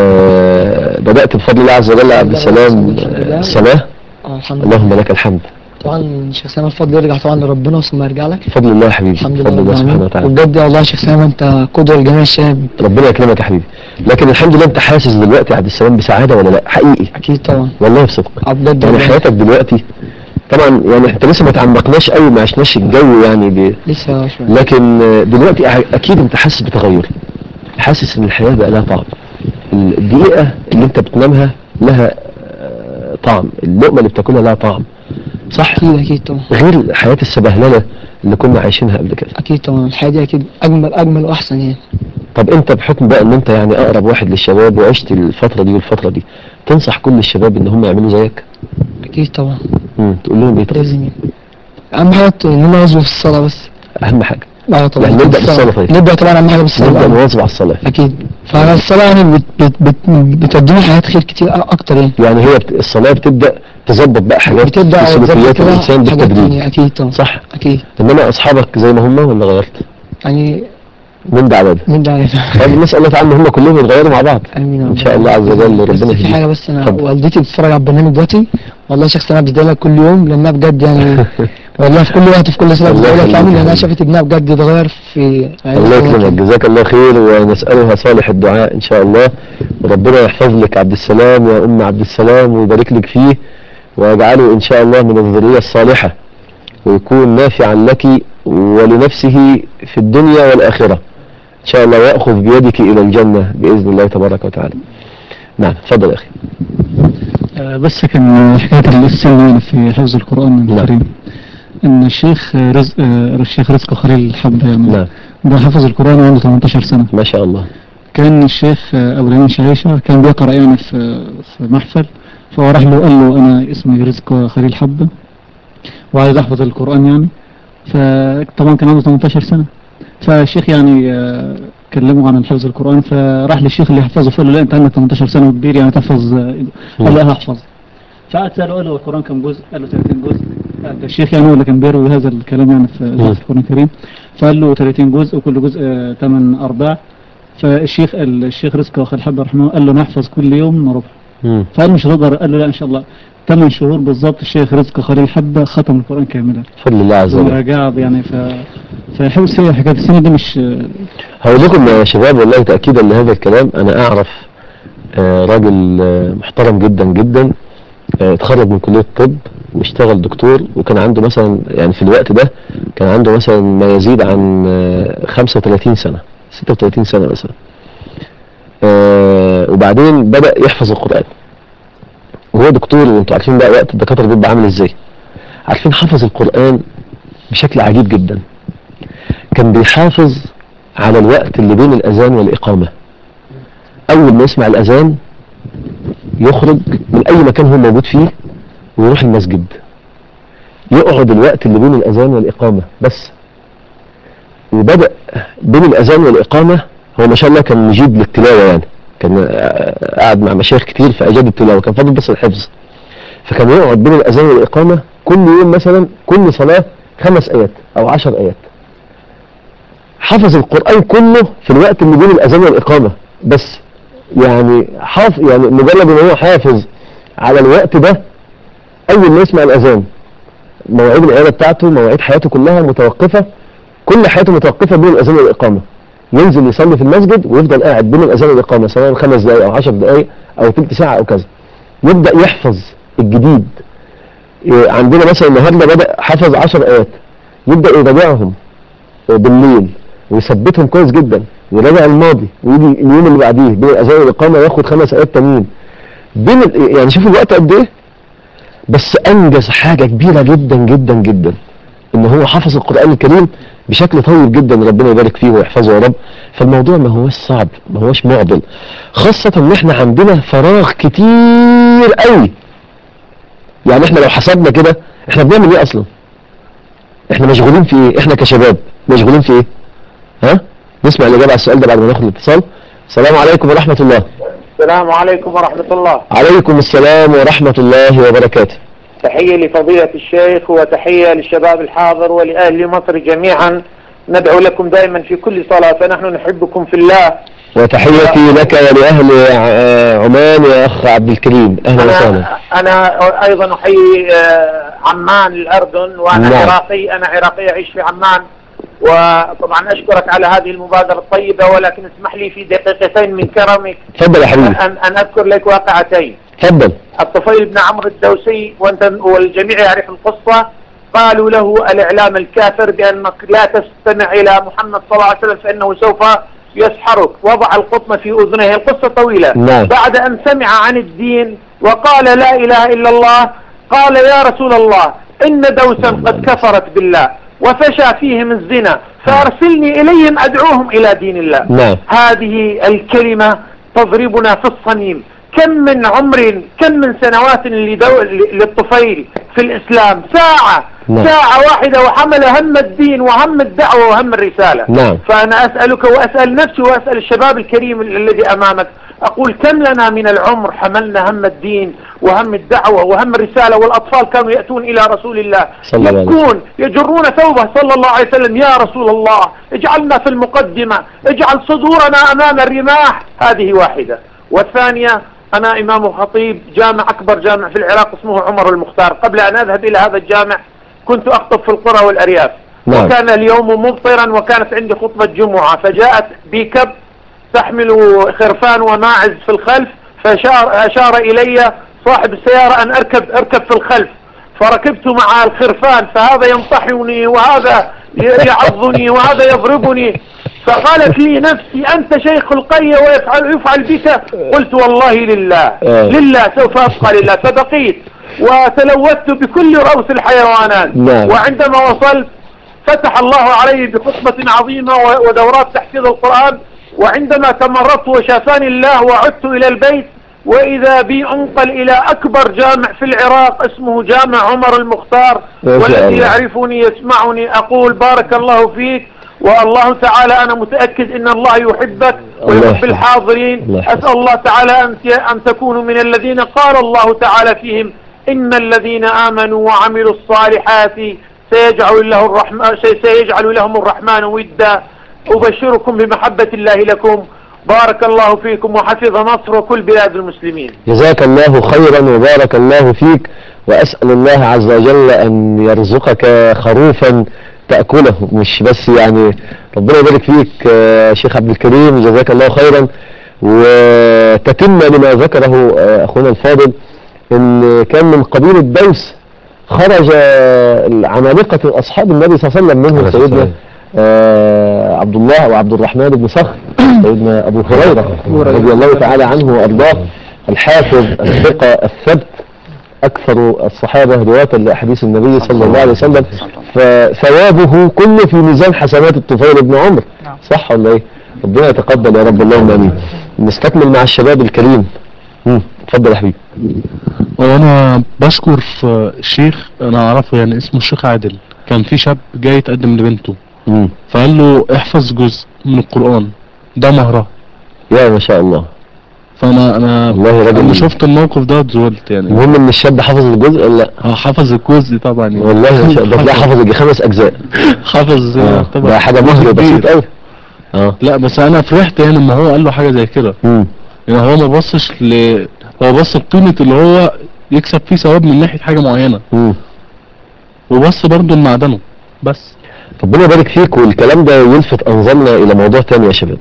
آه، بدأت بفضل الله عز وجل يا عبد السلام آه، الصلاة اه الحمد لله اللهم لك الحمد طبعا شيخ سامي الفضل يرجع طبعا لربنا ثم يرجع لك بفضل الله يا حبيبي الحمد لله بفضل رب الله سبحانه العالمين وتعالى وبجد والله يا شيخ سامي انت قدوه لجميع الشباب ربنا يكرمك يا حبيبي لكن الحمد لله انت حاسس دلوقتي يا عبد السلام بسعادة ولا لا حقيقي اكيد طبعا والله بصدق اه بجد يعني والله. حياتك دلوقتي طبعا يعني انت لسه ما تعمقناش قوي ما عشناش الجو يعني ب... لسه شويه لكن آه، دلوقتي أع- اكيد انت حاسس بتغير حاسس ان الحياة بقى لها طعم الدقيقة اللي انت بتنامها لها آه، طعم اللقمة اللي بتاكلها لها طعم صح اكيد اكيد طبعا غير حياة السبهللة اللي كنا عايشينها قبل كده اكيد طبعا الحياه دي اكيد اجمل اجمل واحسن يعني طب انت بحكم بقى ان انت يعني اقرب واحد للشباب وعشت الفترة دي والفترة دي تنصح كل الشباب ان هم يعملوا زيك اكيد طبعا مم. تقول لهم ايه طب؟ لازم يعني. اهم حاجه ان انا اظبط في الصلاه بس اهم حاجة اه طبعا يعني نبدأ الصلاة. بالصلاة طيب. نبدا طبعا اهم حاجه بالصلاه نبدأ آه. نواظب على الصلاة اكيد فالصلاه يعني بت بت بت بتقدم حاجات خير كتير أ- اكتر يعني يعني هي بت... الصلاة بتبدأ تظبط بقى حاجات بتبدا في تظبط سلوكيات كده الإنسان حاجات بالتدريج تانية اكيد طبعا صح اكيد إنما أصحابك زي ما هم ولا غيرت يعني من ده على ده من ده على ده طب نسأل الله تعالى إن هم كلهم يتغيروا مع بعض امين يا إن رب شاء الله عز وجل بس ربنا في يهديك حاجه بس انا اتفضل. والدتي بتتفرج على البرنامج دلوقتي والله شخص انا بتدعي لها كل يوم لانها بجد يعني والله في كل وقت في كل صلاه الله بتدعي لها يخليك فعلا يا لانها حبيبي. شافت ابنها بجد اتغير في الله يكرمك جزاك الله خير ونسألها صالح الدعاء إن شاء الله وربنا يحفظ لك عبد السلام يا أم عبد السلام ويبارك لك فيه ويجعله إن شاء الله من الذرية الصالحة ويكون نافعا لك ولنفسه في الدنيا والآخرة إن شاء الله ويأخذ بيدك إلى الجنة بإذن الله تبارك وتعالى نعم تفضل يا أخي آه، بس كان حكاية السنة في حفظ القرآن الكريم إن الشيخ رزق آه، الشيخ رزق خليل الحبة يعني نعم ده حفظ القرآن وعنده 18 سنة ما شاء الله كان الشيخ آه، أبو العين شعيشة كان بيقرأ يعني في في محفل فهو راح له قال له أنا اسمي رزق خليل حبة وعايز أحفظ القرآن يعني فطبعا كان عنده 18 سنة فالشيخ يعني آه، كلمه عن حفظ القرآن فراح للشيخ اللي يحفظه فقال له لا أنت عندك 18 سنة وكبير يعني تحفظ آه، قال له أنا هحفظ فقعد سأله قال له القرآن كم جزء؟ قال له 30 جزء ده الشيخ يعني هو اللي كان بيروي هذا الكلام يعني في في القرآن الكريم فقال له 30 جزء وكل جزء 8 أرباع فالشيخ الشيخ رزق أخي الحب رحمه قال له نحفظ كل يوم ربع مم. فقال مش هتقدر قال له لا إن شاء الله 8 شهور بالظبط الشيخ رزق خليل حبة ختم القرآن كاملا بفضل الله عز وجل ومراجعة يعني ف فحوس هي حكاية السنة دي مش هقول لكم يا شباب والله تأكيدا لهذا الكلام أنا أعرف آه، راجل آه، محترم جدا جدا آه، اتخرج من كلية الطب واشتغل دكتور وكان عنده مثلا يعني في الوقت ده كان عنده مثلا ما يزيد عن آه، 35 سنة 36 سنة مثلا آه، وبعدين بدأ يحفظ القرآن وهو دكتور وانتوا عارفين بقى وقت الدكاترة بيبقى عامل ازاي عارفين حفظ القرآن بشكل عجيب جدا كان بيحافظ على الوقت اللي بين الأذان والإقامة أول ما يسمع الأذان يخرج من أي مكان هو موجود فيه ويروح المسجد يقعد الوقت اللي بين الأذان والإقامة بس وبدأ بين الأذان والإقامة هو ما شاء الله كان مجيد للتلاوة يعني كان آه، قاعد مع مشايخ كتير فأجاد التلاوة كان فاضل بس الحفظ فكان يقعد بين الأذان والإقامة كل يوم مثلا كل صلاة خمس آيات أو عشر آيات حفظ القرآن كله في الوقت اللي بين الأذان والإقامة بس يعني حافظ يعني مجرد ان هو حافظ على الوقت ده أول ما يسمع الأذان مواعيد العيادة بتاعته مواعيد حياته كلها متوقفة كل حياته متوقفة بين الأذان والإقامة ينزل يصلي في المسجد ويفضل قاعد بين الأذان والإقامة سواء خمس دقايق أو عشر دقايق أو تلت ساعة أو كذا يبدأ يحفظ الجديد إيه، عندنا مثلا النهارده بدأ حفظ عشر آيات يبدأ يراجعهم بالليل ويثبتهم كويس جدا ويراجع الماضي ويجي اليوم اللي بعديه بين الاذان والاقامه ياخد خمس ايات تانيين بين ال- يعني شوف الوقت قد ايه بس انجز حاجه كبيره جدا جدا جدا ان هو حفظ القران الكريم بشكل طيب جدا ربنا يبارك فيه ويحفظه يا رب فالموضوع ما هوش صعب ما هوش معضل خاصة ان احنا عندنا فراغ كتير قوي يعني احنا لو حسبنا كده احنا بنعمل ايه اصلا احنا مشغولين في ايه احنا كشباب مشغولين في ايه ها نسمع الاجابه على السؤال ده بعد ما ناخد الاتصال السلام عليكم ورحمه الله السلام عليكم ورحمة الله عليكم السلام ورحمه الله وبركاته تحية لفضيلة الشيخ وتحية للشباب الحاضر ولأهل مصر جميعا ندعو لكم دائما في كل صلاة فنحن نحبكم في الله وتحيتي لك ولاهل ع- عمان يا اخ عبد الكريم اهلا وسهلا أنا, أنا أيضا أحيي آه، عمان الأردن وأنا نعم. عراقي أنا عراقي أعيش في عمان وطبعا أشكرك على هذه المبادرة الطيبة ولكن اسمح لي في دقيقتين من كرمك تفضل يا حبيبي أن, أن أذكر لك واقعتين تفضل الطفيل بن عمرو الدوسي وانت والجميع يعرف القصة قالوا له الإعلام الكافر بأنك لا تستمع إلى محمد صلى الله عليه وسلم فإنه سوف يسحرك وضع القطن في أذنه القصة طويلة نعم. بعد أن سمع عن الدين وقال لا إله إلا الله قال يا رسول الله إن دوسا قد كفرت بالله وفشى فيهم الزنا فأرسلني إليهم أدعوهم إلى دين الله نعم هذه الكلمة تضربنا في الصميم كم من عمر كم من سنوات لدو... للطفيل في الإسلام ساعة نعم. ساعة واحدة وحمل هم الدين وهم الدعوة وهم الرسالة نعم فأنا أسألك وأسأل نفسي وأسأل الشباب الكريم الذي أمامك أقول كم لنا من العمر حملنا هم الدين وهم الدعوة وهم الرسالة والأطفال كانوا يأتون إلى رسول الله صلى الله عليه وسلم. يبكون يجرون ثوبه صلى الله عليه وسلم يا رسول الله اجعلنا في المقدمة اجعل صدورنا أمام الرماح هذه واحدة والثانية أنا إمام خطيب جامع أكبر جامع في العراق اسمه عمر المختار قبل أن أذهب إلى هذا الجامع كنت أخطب في القرى والأرياف نعم. وكان اليوم ممطرا وكانت عندي خطبة جمعة فجاءت بيكب تحمل خرفان وماعز في الخلف فأشار أشار إلي صاحب السيارة أن أركب أركب في الخلف فركبت مع الخرفان فهذا ينطحني وهذا ي- يعضني وهذا يضربني فقالت لي نفسي أنت شيخ القرية ويفعل يفعل بك قلت والله لله آه. لله سوف أبقى لله فبقيت وتلوثت بكل رؤوس الحيوانات نعم. وعندما وصلت فتح الله علي بخطبة عظيمة و- ودورات تحفيظ القرآن وعندما تمرضت وشافاني الله وعدت إلى البيت وإذا بي أنقل إلى أكبر جامع في العراق اسمه جامع عمر المختار ما شاء والذي الله. يعرفني يسمعني أقول بارك الله فيك والله تعالى أنا متأكد إن الله يحبك الله ويحب يحفظك. الحاضرين الله يحفظك. أسأل الله تعالى أن أن تكونوا من الذين قال الله تعالى فيهم إن الذين آمنوا وعملوا الصالحات سيجعل له الرحمن سيجعل لهم الرحمن ودا أبشركم بمحبة الله لكم بارك الله فيكم وحفظ مصر وكل بلاد المسلمين جزاك الله خيرا وبارك الله فيك وأسأل الله عز وجل أن يرزقك خروفا تأكله مش بس يعني ربنا يبارك فيك آه، شيخ عبد الكريم جزاك الله خيرا وتتم لما ذكره آه، أخونا الفاضل أن كان من قبيلة دوس خرج آه، عمالقة أصحاب النبي صلى الله عليه وسلم منهم عليه الصلاة سيدنا آه، عبد الله وعبد الرحمن بن صخر سيدنا أبو هريرة رضي الله تعالى عنه وأرضاه الحافظ الثقة الثبت أكثر الصحابة رواة لأحاديث النبي صلى الله عليه وسلم فثوابه كله في ميزان حسنات الطفيل بن عمر صح ولا إيه؟ ربنا يتقبل يا رب اللهم آمين نستكمل مع الشباب الكريم مم، اتفضل يا حبيبي وانا بشكر في شيخ انا اعرفه يعني اسمه الشيخ عادل كان في شاب جاي يتقدم لبنته مم. فقال له احفظ جزء من القرآن ده مهرة يا ما شاء الله فانا انا والله راجل لما شفت الموقف ده اتزولت يعني المهم ان الشاب حفظ الجزء ولا لا اه حفظ الجزء طبعا يعني والله ما شاء الله تلاقيه حفظ يجي خمس اجزاء حفظ آه، طبعا ده حاجه مهر كبير. بسيط قوي اه لا بس انا فرحت يعني لما هو قال له حاجه زي كده مم. يعني هو ما بصش ل هو بص لقيمه اللي هو يكسب فيه ثواب من ناحيه حاجه معينه مم. وبص برضه لمعدنه بس ربنا يبارك فيك والكلام ده يلفت انظارنا الى موضوع تاني يا شباب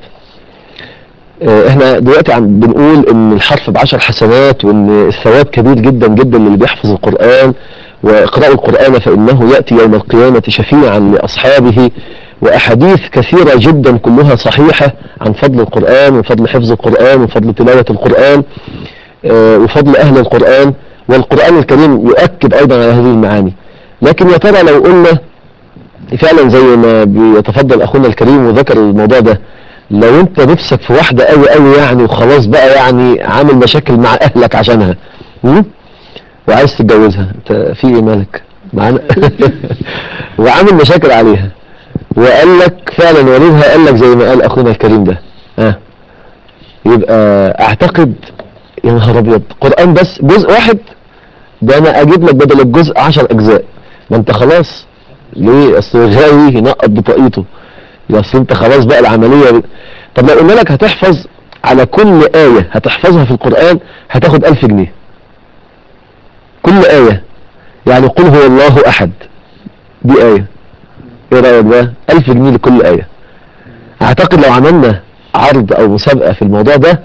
آه، احنا دلوقتي عم بنقول ان الحرف بعشر حسنات وان الثواب كبير جدا جدا للي بيحفظ القرآن واقرأوا القرآن فإنه يأتي يوم القيامة شفيعا لأصحابه وأحاديث كثيرة جدا كلها صحيحة عن فضل القرآن وفضل حفظ القرآن وفضل تلاوة القرآن آه، وفضل أهل القرآن والقرآن الكريم يؤكد أيضا على هذه المعاني لكن يا ترى لو قلنا فعلا زي ما بيتفضل اخونا الكريم وذكر الموضوع ده لو انت نفسك في واحدة قوي قوي يعني وخلاص بقى يعني عامل مشاكل مع اهلك عشانها م? وعايز تتجوزها انت في ايه مالك معانا وعامل مشاكل عليها وقال لك فعلا والدها قال لك زي ما قال اخونا الكريم ده ها يبقى اعتقد يا نهار ابيض قران بس جزء واحد ده انا اجيب لك بدل الجزء 10 اجزاء ما انت خلاص ليه اصل غاوي ينقط بطاقيته يا اصل انت خلاص بقى العمليه ب... طب لو قلنا لك هتحفظ على كل آية هتحفظها في القرآن هتاخد ألف جنيه كل آية يعني قل هو الله أحد دي آية ايه رأيك بقى ألف جنيه لكل آية اعتقد لو عملنا عرض او مسابقة في الموضوع ده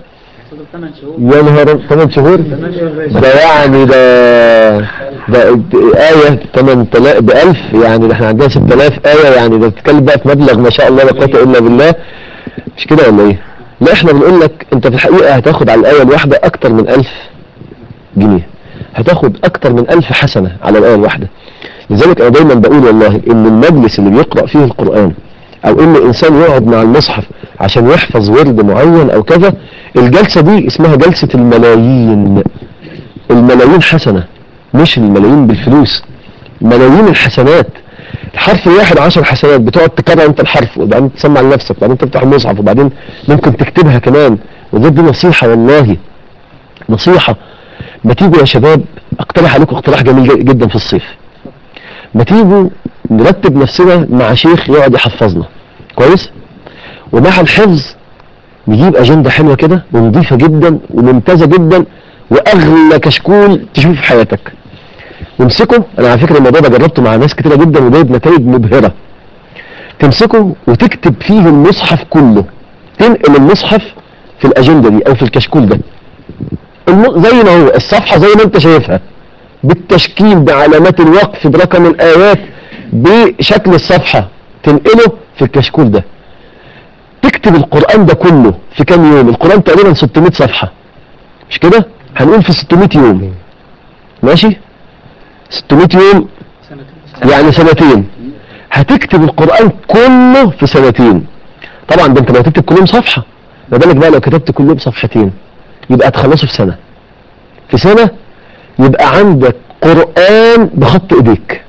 يا نهار 8 شهور ده يعني ده ده آية 8000 ب 1000 يعني ده احنا عندنا 6000 آية يعني ده بتتكلم بقى في مبلغ ما شاء الله لا قوة إلا بالله مش كده ولا ايه؟ لا احنا بنقول لك انت في الحقيقة هتاخد على الآية الواحدة أكتر من 1000 جنيه هتاخد أكتر من 1000 حسنة على الآية الواحدة لذلك أنا دايما بقول والله إن المجلس اللي بيقرأ فيه القرآن او ان انسان يقعد مع المصحف عشان يحفظ ورد معين او كذا الجلسة دي اسمها جلسة الملايين الملايين حسنة مش الملايين بالفلوس ملايين الحسنات الحرف الواحد عشر حسنات بتقعد تكرر انت الحرف وبعدين تسمع لنفسك وبعدين تفتح المصحف وبعدين ممكن تكتبها كمان وده دي نصيحة والله نصيحة ما تيجوا يا شباب اقترح عليكم اقتراح جميل جدا في الصيف ما تيجوا نرتب نفسنا مع شيخ يقعد يحفظنا كويس ومع الحفظ نجيب اجندة حلوة كده ونظيفة جدا وممتازة جدا واغلى كشكول تشوفه في حياتك وامسكه انا على فكرة الموضوع ده جربته مع ناس كتيرة جدا وجايب نتائج مبهرة تمسكه وتكتب فيه المصحف كله تنقل المصحف في الاجندة دي او في الكشكول ده الم- زي ما هو الصفحة زي ما انت شايفها بالتشكيل بعلامات الوقف برقم الآيات بشكل الصفحة تنقله في الكشكول ده تكتب القرآن ده كله في كام يوم القرآن تقريبا 600 صفحة مش كده هنقول في 600 يوم ماشي 600 يوم يعني سنتين هتكتب القرآن كله في سنتين طبعا ده انت لو تكتب كل يوم صفحة ما بالك بقى لو كتبت كل يوم صفحتين يبقى هتخلصه في سنة في سنة يبقى عندك قرآن بخط ايديك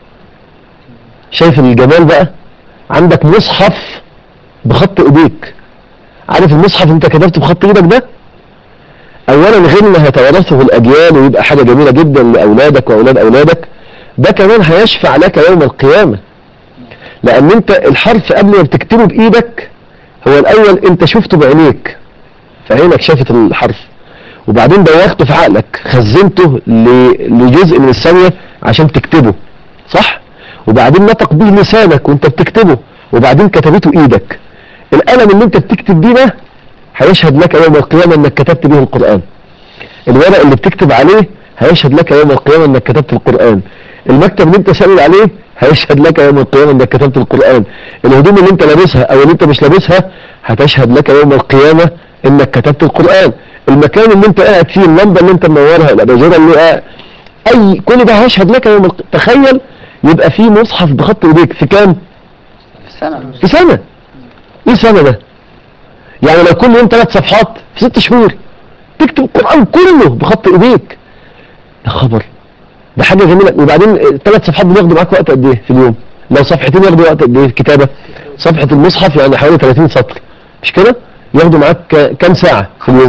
شايف الجمال بقى عندك مصحف بخط ايديك عارف المصحف انت كتبته بخط ايدك ده اولا غير ما هيتوارثه الاجيال ويبقى حاجة جميلة جدا لاولادك واولاد اولادك ده كمان هيشفع لك يوم القيامة لان انت الحرف قبل ما بتكتبه بايدك هو الاول انت شفته بعينيك فعينك شافت الحرف وبعدين دوخته في عقلك خزنته ل- لجزء من الثانية عشان تكتبه صح وبعدين نطق به لسانك وانت بتكتبه وبعدين كتبته ايدك القلم اللي انت بتكتب بيه ده هيشهد لك يوم القيامة انك كتبت به القرآن الورق اللي بتكتب عليه هيشهد لك يوم القيامة انك كتبت القرآن المكتب اللي انت سلل عليه هيشهد لك يوم القيامة انك كتبت القرآن الهدوم اللي انت لابسها او اللي انت مش لابسها هتشهد لك يوم القيامة انك كتبت القرآن المكان اللي انت قاعد فيه اللمبة اللي انت منورها الاباجورة اللي قاعد اي كل ده هيشهد لك يوم الق... تخيل يبقى في مصحف بخط ايديك في كام في سنة في سنة ايه سنة ده يعني لو كل يوم ثلاث صفحات في ست شهور تكتب القرآن كله بخط ايديك يا خبر ده حاجة جميلة وبعدين ثلاث صفحات بياخدوا معاك وقت قد ايه في اليوم لو صفحتين ياخدوا وقت قد ايه في الكتابة صفحة المصحف يعني حوالي 30 سطر مش كده ياخدوا معاك ك- كام ساعة في اليوم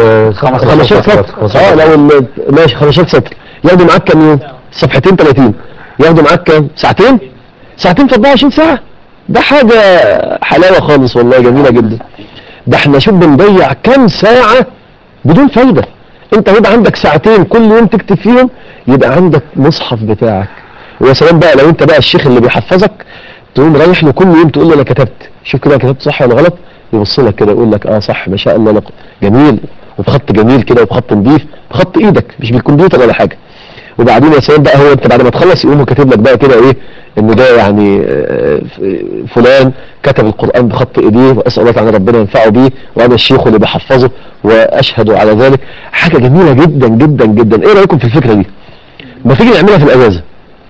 15 سطر اه لو ال- ماشي 15 سطر ياخدوا معاك كام يوم صفحتين 30 ياخدوا معاك كام ساعتين ساعتين في 24 ساعة ده حاجة حلاوة خالص والله جميلة جدا ده احنا شوف بنضيع كام ساعة بدون فايدة انت يبقى عندك ساعتين كل يوم تكتب فيهم يبقى عندك مصحف بتاعك ويا سلام بقى لو انت بقى الشيخ اللي بيحفظك تقوم رايح له كل يوم تقول له انا كتبت شوف كده كتبت صح ولا غلط يبص لك كده يقول لك اه صح ما شاء الله لك جميل وبخط جميل كده وبخط نضيف بخط ايدك مش بالكمبيوتر ولا حاجه وبعدين يا سلام بقى هو انت بعد ما تخلص يقوم كاتب لك بقى كده ايه ان ده يعني آه، ف- فلان كتب القران بخط ايديه واسال الله تعالى ربنا ينفعه بيه وانا الشيخ اللي بحفظه واشهد على ذلك حاجه جميله جدا جدا جدا ايه رايكم في الفكره دي ما تيجي نعملها في الاجازه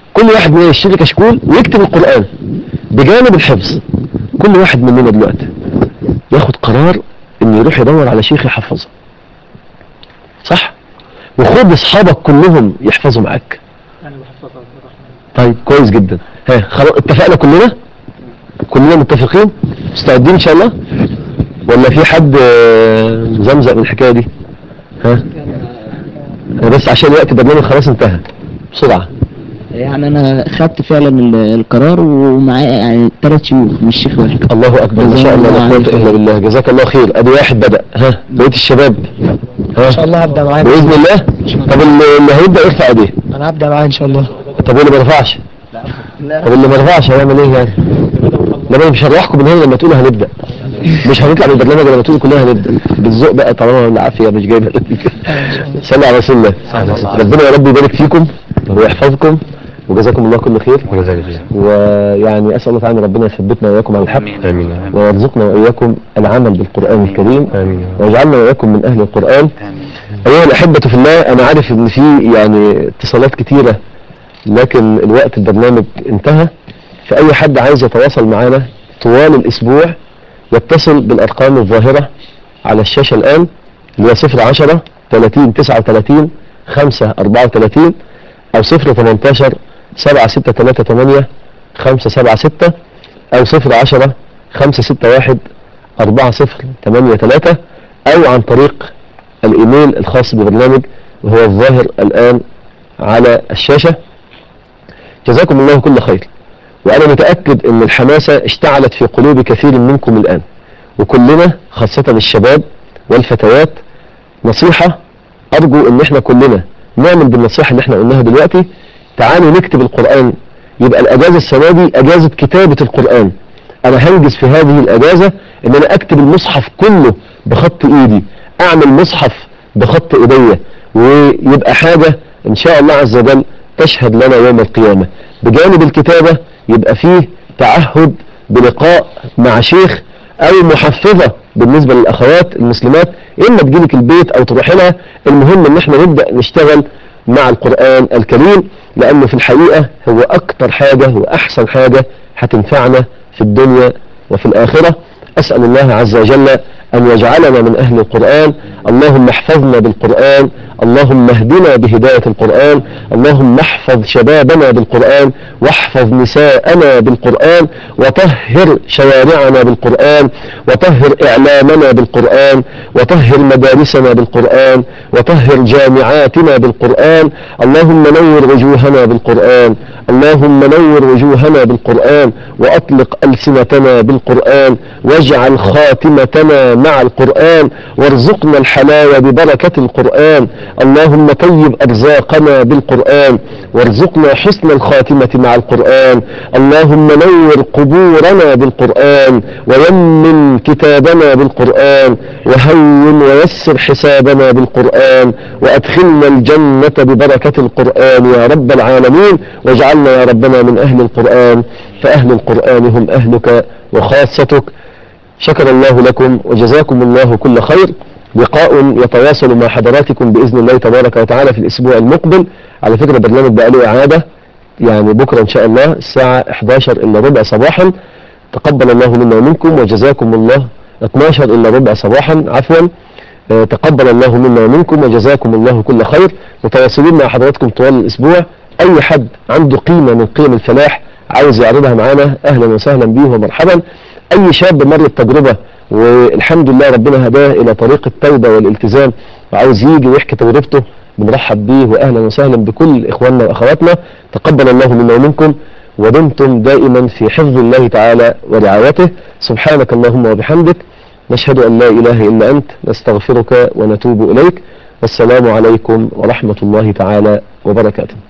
كل واحد مننا يشتري كشكول ويكتب القرآن بجانب الحفظ كل واحد مننا دلوقتي ياخد قرار انه يروح يدور على شيخ يحفظه صح وخد اصحابك كلهم يحفظوا معاك طيب كويس جدا ها خلاص اتفقنا كلنا كلنا متفقين مستعدين ان شاء الله ولا في حد آه، مزمزق من الحكايه دي ها أنا بس عشان وقت البرنامج خلاص انتهى بسرعه يعني انا خدت فعلا ال- القرار ومعايا يعني ثلاث شيوخ مش شيخ واحد الله اكبر ما شاء الله لا قوه الا بالله جزاك الله خير ادي واحد بدا ها بقيه الشباب ها ان شاء الله هبدا معاك باذن الله طب اللي اللي هيبدا يرفع ايديه انا هبدا معاه ان شاء الله طب واللي ما رفعش طب اللي ما رفعش هيعمل ايه يعني لا انا مش هروحكم من هنا لما تقولوا هنبدا مش هنطلع من البرنامج لما تقولوا كلنا هنبدا بالذوق بقى طالما العافيه مش جايبه صلوا على رسول الله ربنا يا رب يبارك فيكم ويحفظكم وجزاكم الله كل خير ويعني اسال الله تعالى ان ربنا يثبتنا واياكم على الحق امين ويرزقنا واياكم العمل بالقران الكريم ويجعلنا واياكم من اهل القران ايها الاحبه في الله انا عارف ان في يعني اتصالات كتيره لكن الوقت البرنامج انتهى فاي حد عايز يتواصل معنا طوال الاسبوع يتصل بالارقام الظاهره على الشاشه الان اللي هي 010 30 39 5 34 او 018 7638 576 او 010 561 4083 او عن طريق الايميل الخاص ببرنامج وهو الظاهر الان على الشاشة جزاكم الله كل خير وانا متأكد ان الحماسة اشتعلت في قلوب كثير منكم الان وكلنا خاصة الشباب والفتيات نصيحة ارجو ان احنا كلنا نعمل بالنصيحة اللي احنا قلناها دلوقتي تعالوا نكتب القرآن يبقى الاجازة السنة دي اجازة كتابة القرآن انا هنجز في هذه الاجازة ان انا اكتب المصحف كله بخط ايدي اعمل مصحف بخط ايديا ويبقى حاجة ان شاء الله عز وجل تشهد لنا يوم القيامة بجانب الكتابة يبقى فيه تعهد بلقاء مع شيخ او محفظة بالنسبة للاخوات المسلمات اما تجيلك البيت او تروح لها المهم ان احنا نبدأ نشتغل مع القرآن الكريم لانه في الحقيقة هو اكتر حاجة واحسن حاجة هتنفعنا في الدنيا وفي الاخرة اسأل الله عز وجل أن يجعلنا من أهل القرآن اللهم احفظنا بالقرآن اللهم اهدنا بهداية القرآن اللهم احفظ شبابنا بالقرآن واحفظ نساءنا بالقرآن وطهر شوارعنا بالقرآن وطهر إعلامنا بالقرآن وطهر مدارسنا بالقرآن وطهر جامعاتنا بالقرآن اللهم نور وجوهنا بالقرآن اللهم نور وجوهنا بالقرآن وأطلق ألسنتنا بالقرآن واجعل خاتمتنا مع القرآن وارزقنا الحلاوة ببركة القرآن اللهم طيب أرزاقنا بالقرآن وارزقنا حسن الخاتمة مع القرآن اللهم نور قبورنا بالقرآن ويمن كتابنا بالقرآن وهون ويسر حسابنا بالقرآن وأدخلنا الجنة ببركة القرآن يا رب العالمين واجعلنا يا ربنا من أهل القرآن فأهل القرآن هم أهلك وخاصتك شكر الله لكم وجزاكم الله كل خير لقاء يتواصل مع حضراتكم بإذن الله تبارك وتعالى في الأسبوع المقبل على فكرة برنامج بقى له إعادة يعني بكرة إن شاء الله الساعة 11 إلا ربع صباحا تقبل الله منا ومنكم وجزاكم الله 12 إلا ربع صباحا عفوا آه، تقبل الله منا ومنكم وجزاكم الله كل خير متواصلين مع حضراتكم طوال الأسبوع أي حد عنده قيمة من قيم الفلاح عاوز يعرضها معانا أهلا وسهلا به ومرحبا أي شاب مر التجربة والحمد لله ربنا هداه إلى طريق التوبة والالتزام وعاوز يجي ويحكي تجربته بنرحب بيه وأهلا وسهلا بكل إخواننا وأخواتنا تقبل الله منا ومنكم ودمتم دائما في حفظ الله تعالى ورعايته سبحانك اللهم وبحمدك نشهد أن لا إله إلا أنت نستغفرك ونتوب إليك والسلام عليكم ورحمة الله تعالى وبركاته